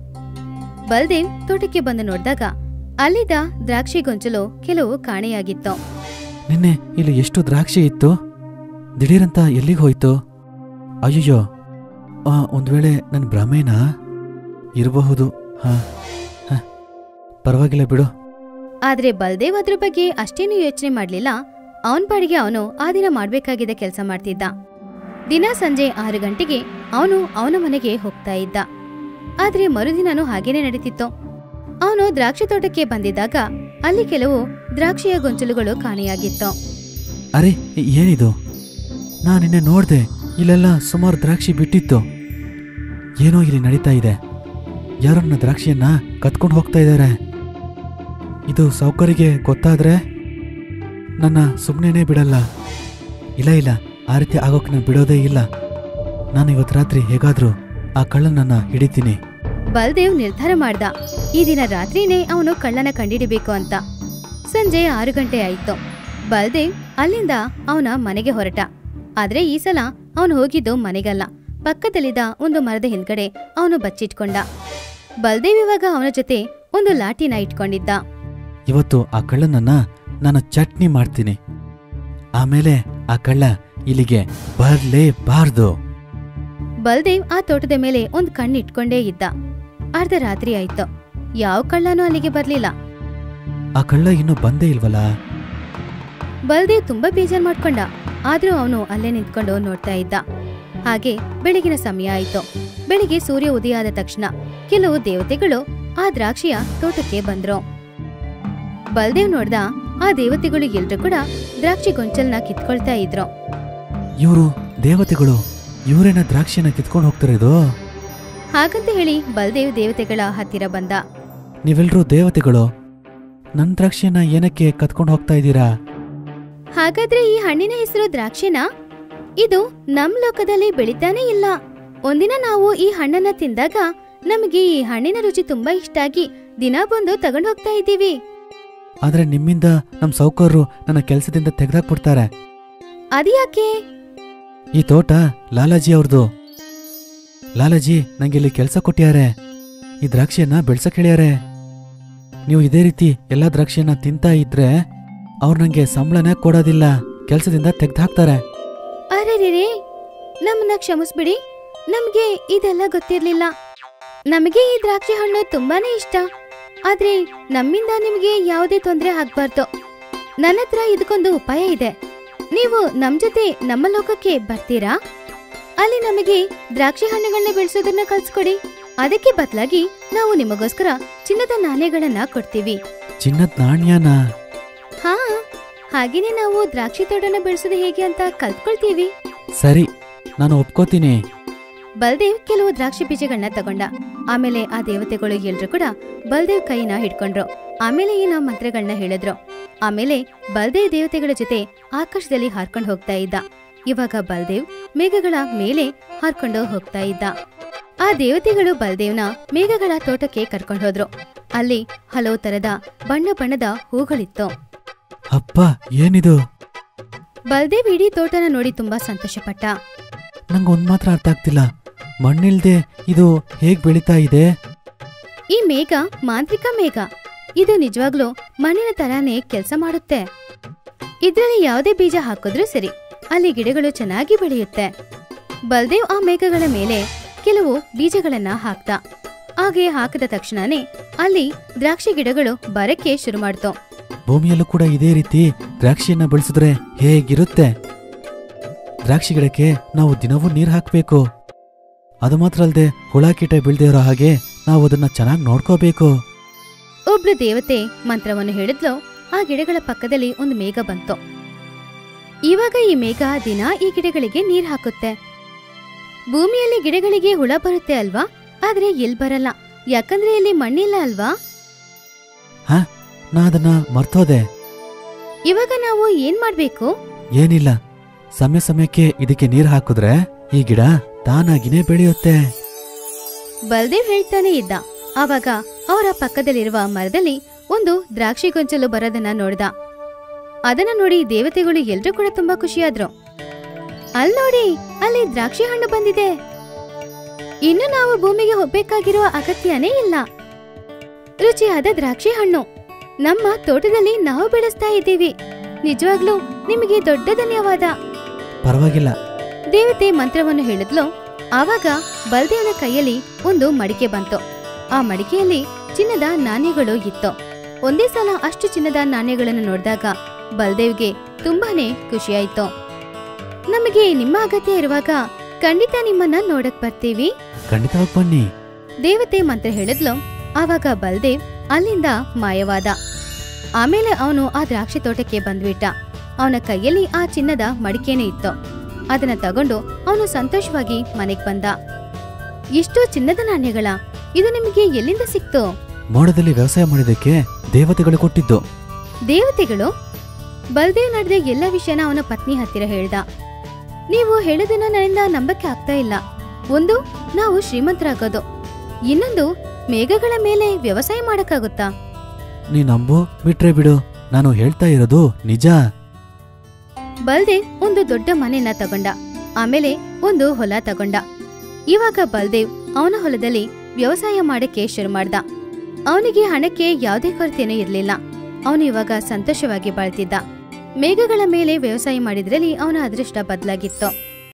ಬಲ್ದೇವ್ ತೋಟಕ್ಕೆ ಬಂದು ನೋಡ್ದಾಗ ಅಲ್ಲಿದ್ದ ದ್ರಾಕ್ಷಿ ಗೊಂಚಲು ಕೆಲವು ಕಾಣೆಯಾಗಿತ್ತು ನಿನ್ನೆ ಇಲ್ಲಿ ಎಷ್ಟು ದ್ರಾಕ್ಷಿ ಇತ್ತು ದಿಢೀರಂತ ಎಲ್ಲಿಗೆ ಹೋಯ್ತು ಅಯ್ಯಯ್ಯೋ ಆ, ಒಂದ್ ವೇಳೆ ನನ್ನ ಭ್ರಮೇನಾ ಇರಬಹುದು ಹಾ ಹ. ಪರವಾಗಿಲ್ಲ ಬಿಡು ಆದ್ರೆ ಬಲ್ದೇವ್ ಅದ್ರ ಬಗ್ಗೆ ಅಷ್ಟೇನು ಯೋಚನೆ ಮಾಡ್ಲಿಲ್ಲ ಅವನ್ ಪಾಡಿಗೆ ಅವನು ಆ ದಿನ ಮಾಡ್ಬೇಕಾಗಿದ್ದ ಕೆಲಸ ಮಾಡ್ತಿದ್ದ ದಿನ ಸಂಜೆ ಆರು ಗಂಟೆಗೆ ಅವನು ಅವನ ಮನೆಗೆ ಹೋಗ್ತಾ ಇದ್ದ ಆದ್ರೆ ಮರುದಿನನೂ ಹಾಗೇನೆ ನಡೀತಿತ್ತು ಅವನು ದ್ರಾಕ್ಷಿ ತೋಟಕ್ಕೆ ಬಂದಿದ್ದಾಗ ಅಲ್ಲಿ ಕೆಲವು ದ್ರಾಕ್ಷಿಯ ಗೊಂಚಲುಗಳು ಕಾಣೆಯಾಗಿತ್ತು ಅರೆ ಇ- ಏನಿದು ನಾ ನಿನ್ನೆ ನೋಡ್ದೆ ಇಲ್ಲೆಲ್ಲ ಸುಮಾರು ದ್ರಾಕ್ಷಿ ಬಿಟ್ಟಿತ್ತು ಏನೋ ಇಲ್ಲಿ ನಡೀತಾ ಇದೆ ಯಾರನ್ನ ದ್ರಾಕ್ಷಿಯನ್ನ ಕತ್ಕೊಂಡು ಹೋಗ್ತಾ ಇದ್ದಾರೆ ಇದು ಸೌಕರ್ಯಗೆ ಗೊತ್ತಾದ್ರೆ ನನ್ನ ಸುಮ್ಮನೆ ಬಿಡಲ್ಲ ಇಲ್ಲ ಇಲ್ಲ ಆ ರೀತಿ ಆಗೋಕೆ ನಾನು ಬಿಡೋದೇ ಇಲ್ಲ ನಾನು ಇವತ್ತು ರಾತ್ರಿ ಹೇಗಾದ್ರೂ ಆ ಕಳ್ಳನನ್ನ ಹಿಡಿತೀನಿ ಬಲ್ದೇವ್ ನಿರ್ಧಾರ ಮಾಡ್ದ ಈ ದಿನ ರಾತ್ರಿನೇ ಅವನು ಕಳ್ಳನ ಕಂಡಿಡಿಬೇಕು ಅಂತ ಸಂಜೆ ಆರು ಗಂಟೆ ಆಯ್ತು ಬಲ್ದೇವ್ ಅಲ್ಲಿಂದ ಅವನ ಮನೆಗೆ ಹೊರಟ ಆದ್ರೆ ಈ ಸಲ ಅವನು ಹೋಗಿದ್ದು ಮನೆಗಲ್ಲ ಪಕ್ಕದಲ್ಲಿದ್ದ ಒಂದು ಮರದ ಹಿಂದ್ಗಡೆ ಅವನು ಬಚ್ಚಿಟ್ಕೊಂಡ ಬಲ್ದೇವ್ ಇವಾಗ ಅವನ ಜೊತೆ ಒಂದು ಲಾಠಿನ ಇಟ್ಕೊಂಡಿದ್ದ ಇವತ್ತು ಆ ಕಳ್ಳನನ್ನ ನಾನು ಚಟ್ನಿ ಮಾಡ್ತೀನಿ ಆಮೇಲೆ ಆ ಕಳ್ಳ ಇಲ್ಲಿಗೆ ಬರ್ಲೇಬಾರ್ದು ಬಲ್ದೇವ್ ಆ ತೋಟದ ಮೇಲೆ ಒಂದ್ ಕಣ್ಣು ಇಟ್ಕೊಂಡೇ ಇದ್ದ ಅರ್ಧ ರಾತ್ರಿ ಆಯ್ತು ಯಾವ ಕಳ್ಳನೂ ಅಲ್ಲಿಗೆ ಬರ್ಲಿಲ್ಲ ಆ ಕಳ್ಳ ಇನ್ನೂ ಬಂದೇ ಇಲ್ವಲ್ಲ ಬಲ್ದೇವ್ ತುಂಬಾ ಬೇಜಾರ್ ಮಾಡ್ಕೊಂಡ ಆದ್ರೂ ಅವನು ಅಲ್ಲೇ ನಿಂತ್ಕೊಂಡು ನೋಡ್ತಾ ಇದ್ದ ಹಾಗೆ ಬೆಳಗಿನ ಸಮಯ ಆಯ್ತು ಬೆಳಿಗ್ಗೆ ಸೂರ್ಯ ಉದಯ ಆದ ತಕ್ಷಣ ಕೆಲವು ದೇವತೆಗಳು ಆ ದ್ರಾಕ್ಷಿಯ ತೋಟಕ್ಕೆ ಬಂದ್ರು ಬಲ್ದೇವ್ ನೋಡ್ದ ಆ ದೇವತೆಗಳು ಎಲ್ರೂ ಕೂಡ ದ್ರಾಕ್ಷಿ ಗೊಂಚಲ್ನ ಕಿತ್ಕೊಳ್ತಾ ಇದ್ರು ಇವರು ದೇವತೆಗಳು ಇವರೇನ ದ್ರಾಕ್ಷಿನ ಕಿತ್ಕೊಂಡು ಹೋಗ್ತಿರೋದು ಹಾಗಂತ ಹೇಳಿ ಬಲ್ದೇವ್ ದೇವತೆಗಳ ಹತ್ತಿರ ಬಂದ ನೀವೆಲ್ರೂ ದೇವತೆಗಳು ನನ್ನ ದ್ರಾಕ್ಷಿಯನ್ನ ಏನಕ್ಕೆ ಕತ್ಕೊಂಡು ಹೋಗ್ತಾ ಇದ್ದೀರಾ ಹಾಗಾದ್ರೆ ಈ ಹಣ್ಣಿನ ಹೆಸರು ದ್ರಾಕ್ಷಿನಾ ಇದು ನಮ್ ಲೋಕದಲ್ಲಿ ಬೆಳಿತಾನೇ ಇಲ್ಲ ಒಂದಿನ ನಾವು ಈ ಹಣ್ಣನ್ನ ತಿಂದಾಗ ನಮಗೆ ಈ ಹಣ್ಣಿನ ರುಚಿ ತುಂಬಾ ಇಷ್ಟ ಆಗಿ ದಿನ ಬಂದು ತಗೊಂಡ್ ಹೋಗ್ತಾ ಇದ್ದೀವಿ ಆದ್ರೆ ನಿಮ್ಮಿಂದ ನಮ್ ಸೌಕರ್ರು ನನ್ನ ಕೆಲಸದಿಂದ ತೆಗೆದಾಕ್ಬಿಡ್ತಾರೆ ಅದ್ಯಾಕೆ ಈ ತೋಟ ಲಾಲಾಜಿ ಅವ್ರದ್ದು ಲಾಲಾಜಿ ನಂಗೆ ಇಲ್ಲಿ ಕೆಲಸ ಕೊಟ್ಟಿದ್ದಾರೆ ಈ ದ್ರಾಕ್ಷಿಯನ್ನ ಬೆಳ್ಸಕ್ ಹೇಳ್ಯಾರೆ ನೀವು ಇದೇ ರೀತಿ ಎಲ್ಲಾ ದ್ರಾಕ್ಷಿಯನ್ನ ತಿಂತಾ ಇದ್ರೆ ಅವ್ರು ನಂಗೆ ಸಂಬಳನೇ ಕೊಡೋದಿಲ್ಲ ಕೆಲಸದಿಂದ ತೆಗ್ದಾಕ್ತಾರೆ ಅರೆರೆರೆ ನಮ್ಮನ್ನ ಕ್ಷಮಿಸ್ಬಿಡಿ ನಮ್ಗೆ ಇದೆಲ್ಲ ಗೊತ್ತಿರ್ಲಿಲ್ಲ ನಮಗೆ ಈ ದ್ರಾಕ್ಷಿ ಹಣ್ಣು ತುಂಬಾನೇ ಇಷ್ಟ ಆದ್ರೆ ನಮ್ಮಿಂದ ನಿಮ್ಗೆ ಯಾವುದೇ ತೊಂದರೆ ಆಗ್ಬಾರ್ದು ನನ್ನ ಹತ್ರ ಇದಕ್ಕೊಂದು ಉಪಾಯ ಇದೆ ನೀವು ನಮ್ ಜೊತೆ ನಮ್ಮ ಲೋಕಕ್ಕೆ ಬರ್ತೀರಾ ಅಲ್ಲಿ ನಮಗೆ ದ್ರಾಕ್ಷಿ ಹಣ್ಣುಗಳನ್ನ ಬೆಳೆಸೋದನ್ನ ಕಳ್ಸ್ಕೊಡಿ ಅದಕ್ಕೆ ಬದಲಾಗಿ ನಾವು ನಿಮಗೋಸ್ಕರ ಚಿನ್ನದ ನಾಣ್ಯಗಳನ್ನ ಕೊಡ್ತೀವಿ ಚಿನ್ನದ ನಾಣ್ಯನ ಹಾ ಹಾಗೇನೆ ನಾವು ದ್ರಾಕ್ಷಿ ತೋಟನ ಬೆಳೆಸೋದು ಹೇಗೆ ಅಂತ ಕಲ್ತ್ಕೊಳ್ತೀವಿ ಸರಿ ನಾನು ಒಪ್ಕೋತೀನಿ ಬಲ್ದೇವ್ ಕೆಲವು ದ್ರಾಕ್ಷಿ ಬೀಜಗಳನ್ನ ತಗೊಂಡ ಆಮೇಲೆ ಆ ದೇವತೆಗಳು ಎಲ್ರು ಕೂಡ ಬಲ್ದೇವ್ ಕೈನ ಹಿಡ್ಕೊಂಡ್ರು ಆಮೇಲೆ ಏನೋ ಮಂತ್ರಗಳನ್ನ ಹೇಳಿದ್ರು ಆಮೇಲೆ ಬಲ್ದೇವ್ ದೇವತೆಗಳ ಜೊತೆ ಆಕಾಶದಲ್ಲಿ ಹಾರ್ಕೊಂಡು ಹೋಗ್ತಾ ಇದ್ದ ಇವಾಗ ಬಲ್ದೇವ್ ಮೇಘಗಳ ಮೇಲೆ ಹಾರ್ಕೊಂಡು ಹೋಗ್ತಾ ಇದ್ದ ಆ ದೇವತೆಗಳು ಬಲ್ದೇವ್ನ ಮೇಘಗಳ ತೋಟಕ್ಕೆ ಕರ್ಕೊಂಡು ಹೋದ್ರು ಅಲ್ಲಿ ಹಲವು ತರದ ಬಣ್ಣ ಬಣ್ಣದ ಹೂಗಳಿತ್ತು ಅಪ್ಪ ಏನಿದು ಬಲ್ದೇವ್ ಇಡೀ ತೋಟನ ನೋಡಿ ತುಂಬಾ ಸಂತೋಷಪಟ್ಟ ನಂಗೆ ಒಂದ್ ಮಾತ್ರ ಅರ್ಥ ಆಗ್ತಿಲ್ಲ ಮಣ್ಣಿಲ್ದೆ ಇದು ಹೇಗ್ ಬೆಳೀತಾ ಇದೆ ಈ ಮೇಘ ಮಾಂತ್ರಿಕ ಮೇಘ ಇದು ನಿಜವಾಗ್ಲೂ ಮಣ್ಣಿನ ತರಾನೇ ಕೆಲಸ ಮಾಡುತ್ತೆ ಇದ್ರಲ್ಲಿ ಯಾವುದೇ ಬೀಜ ಹಾಕಿದ್ರೂ ಸರಿ ಅಲ್ಲಿ ಗಿಡಗಳು ಚೆನ್ನಾಗಿ ಬೆಳೆಯುತ್ತೆ ಬಲ್ದೇವ್ ಆ ಮೇಘಗಳ ಮೇಲೆ ಕೆಲವು ಬೀಜಗಳನ್ನ ಹಾಕ್ದ ಹಾಗೆ ಹಾಕಿದ ತಕ್ಷಣನೇ ಅಲ್ಲಿ ದ್ರಾಕ್ಷಿ ಗಿಡಗಳು ಬರಕ್ಕೆ ಶುರು ಮಾಡ್ತು ಭೂಮಿಯಲ್ಲೂ ಕೂಡ ಇದೇ ರೀತಿ ದ್ರಾಕ್ಷಿಯನ್ನ ಬೆಳೆಸಿದ್ರೆ ಹೇಗಿರುತ್ತೆ ದ್ರಾಕ್ಷಿ ಗಿಡಕ್ಕೆ ನಾವು ದಿನವೂ ನೀರು ಹಾಕಬೇಕು ಅದು ಮಾತ್ರ ಅಲ್ಲದೆ ಹುಳ ಕೀಟ ಬೀಳ್ದೇ ಇರೋ ಹಾಗೆ ನಾವು ಅದನ್ನ ಚೆನ್ನಾಗಿ ನೋಡ್ಕೋಬೇಕು ಒಬ್ಳು ದೇವತೆ ಮಂತ್ರವನ್ನು ಹೇಳಿದ್ಲು ಆ ಗಿಡಗಳ ಪಕ್ಕದಲ್ಲಿ ಒಂದು ಮೇಘ ಬಂತು ಇವಾಗ ಈ ಮೇಘ ದಿನ ಈ ಗಿಡಗಳಿಗೆ ನೀರ್ ಹಾಕುತ್ತೆ ಭೂಮಿಯಲ್ಲಿ ಗಿಡಗಳಿಗೆ ಹುಳ ಬರುತ್ತೆ ಅಲ್ವಾ ಆದ್ರೆ ಎಲ್ ಬರಲ್ಲ ಯಾಕಂದ್ರೆ ಇಲ್ಲಿ ಮಣ್ಣಿಲ್ಲ ಅಲ್ವಾ ನಾ ಅದನ್ನ ಮರ್ತೋದೆ ಇವಾಗ ನಾವು ಏನ್ ಮಾಡ್ಬೇಕು ಏನಿಲ್ಲ ಸಮಯ ಸಮಯಕ್ಕೆ ಇದಕ್ಕೆ ನೀರು ಹಾಕಿದ್ರೆ ಈ ಗಿಡ ತಾನಾಗಿನೇ ಬೆಳೆಯುತ್ತೆ ಬಲ್ದೇವ್ ಹೇಳ್ತಾನೆ ಇದ್ದ ಆವಾಗ ಅವರ ಪಕ್ಕದಲ್ಲಿರುವ ಮರದಲ್ಲಿ ಒಂದು ದ್ರಾಕ್ಷಿ ಗೊಂಚಲು ಬರೋದನ್ನ ನೋಡ್ದ ಅದನ್ನ ನೋಡಿ ದೇವತೆಗಳು ಎಲ್ರೂ ಕೂಡ ತುಂಬಾ ಖುಷಿಯಾದ್ರು ಅಲ್ ನೋಡಿ ಅಲ್ಲಿ ದ್ರಾಕ್ಷಿ ಹಣ್ಣು ಬಂದಿದೆ ಇನ್ನು ನಾವು ಭೂಮಿಗೆ ಹೋಗ್ಬೇಕಾಗಿರುವ ಅಗತ್ಯನೇ ಇಲ್ಲ ರುಚಿಯಾದ ದ್ರಾಕ್ಷಿ ಹಣ್ಣು ನಮ್ಮ ತೋಟದಲ್ಲಿ ನಾವು ಬೆಳೆಸ್ತಾ ಇದ್ದೀವಿ ನಿಜವಾಗ್ಲೂ ನಿಮಗೆ ದೊಡ್ಡ ಧನ್ಯವಾದ ಪರವಾಗಿಲ್ಲ ದೇವತೆ ಮಂತ್ರವನ್ನು ಹೇಳಿದ್ಲು ಆವಾಗ ಬಲ್ದೇವನ ಕೈಯಲ್ಲಿ ಒಂದು ಮಡಿಕೆ ಬಂತು ಆ ಮಡಿಕೆಯಲ್ಲಿ ಚಿನ್ನದ ನಾಣ್ಯಗಳು ಇತ್ತು ಒಂದೇ ಸಲ ಅಷ್ಟು ಚಿನ್ನದ ನಾಣ್ಯಗಳನ್ನು ನೋಡಿದಾಗ ಬಲ್ದೇವ್ಗೆ ತುಂಬಾನೇ ಖುಷಿಯಾಯ್ತು ನಮಗೆ ನಿಮ್ಮ ಅಗತ್ಯ ಇರುವಾಗ ಖಂಡಿತ ನಿಮ್ಮನ್ನ ನೋಡಕ್ ಬರ್ತೀವಿ ಖಂಡಿತವಾಗಿ ಬನ್ನಿ ದೇವತೆ ಮಂತ್ರ ಹೇಳಿದ್ಲು ಆವಾಗ ಬಲ್ದೇವ್ ಅಲ್ಲಿಂದ ಮಾಯವಾದ ಆಮೇಲೆ ಅವನು ಆ ದ್ರಾಕ್ಷಿ ತೋಟಕ್ಕೆ ಬಂದ್ಬಿಟ್ಟ ಅವನ ಕೈಯಲ್ಲಿ ಆ ಚಿನ್ನದ ಮಡಿಕೆನೇ ಇತ್ತು ಅದನ್ನ ತಗೊಂಡು ಅವನು ಸಂತೋಷವಾಗಿ ಮನೆಗ್ ಬಂದ ಇಷ್ಟು ಚಿನ್ನದ ನಾಣ್ಯಗಳ ಇದು ನಿಮಗೆ ಎಲ್ಲಿಂದ ಸಿಕ್ತು ಮೋಡದಲ್ಲಿ ವ್ಯವಸಾಯ ಮಾಡಿದಕ್ಕೆ ದೇವತೆಗಳು ಕೊಟ್ಟಿದ್ದು ದೇವತೆಗಳು ಬಲ್ದೇವ್ ನಡೆದ ಎಲ್ಲ ವಿಷಯನ ಅವನ ಪತ್ನಿ ಹತ್ತಿರ ಹೇಳ್ದ ನೀವು ಹೇಳೋದನ್ನ ನನ್ನಿಂದ ನಂಬಕ್ಕೆ ಆಗ್ತಾ ಇಲ್ಲ ಒಂದು ನಾವು ಶ್ರೀಮಂತರಾಗೋದು ಇನ್ನೊಂದು ಮೇಘಗಳ ಮೇಲೆ ವ್ಯವಸಾಯ ಮಾಡಕ್ಕಾಗುತ್ತಾ ನೀ ನಂಬು ಬಿಟ್ರೆ ಬಿಡು ನಾನು ಹೇಳ್ತಾ ಇರೋದು ನಿಜ ಬಲ್ದೇವ್ ಒಂದು ದೊಡ್ಡ ಮನೆನ ತಗೊಂಡ ಆಮೇಲೆ ಒಂದು ಹೊಲ ತಗೊಂಡ ಇವಾಗ ಬಲ್ದೇವ್ ಅವನ ಹೊಲದಲ್ಲಿ ವ್ಯವಸಾಯ ಮಾಡಕ್ಕೆ ಶುರು ಮಾಡ್ದ ಅವನಿಗೆ ಹಣಕ್ಕೆ ಯಾವುದೇ ಕೊರತೆನೂ ಇರ್ಲಿಲ್ಲ ಅವನು ಇವಾಗ ಸಂತೋಷವಾಗಿ ಬಾಳ್ತಿದ್ದ ಮೇಘಗಳ ಮೇಲೆ ವ್ಯವಸಾಯ ಮಾಡಿದ್ರಲ್ಲಿ ಅವನ ಅದೃಷ್ಟ ಬದಲಾಗಿತ್ತು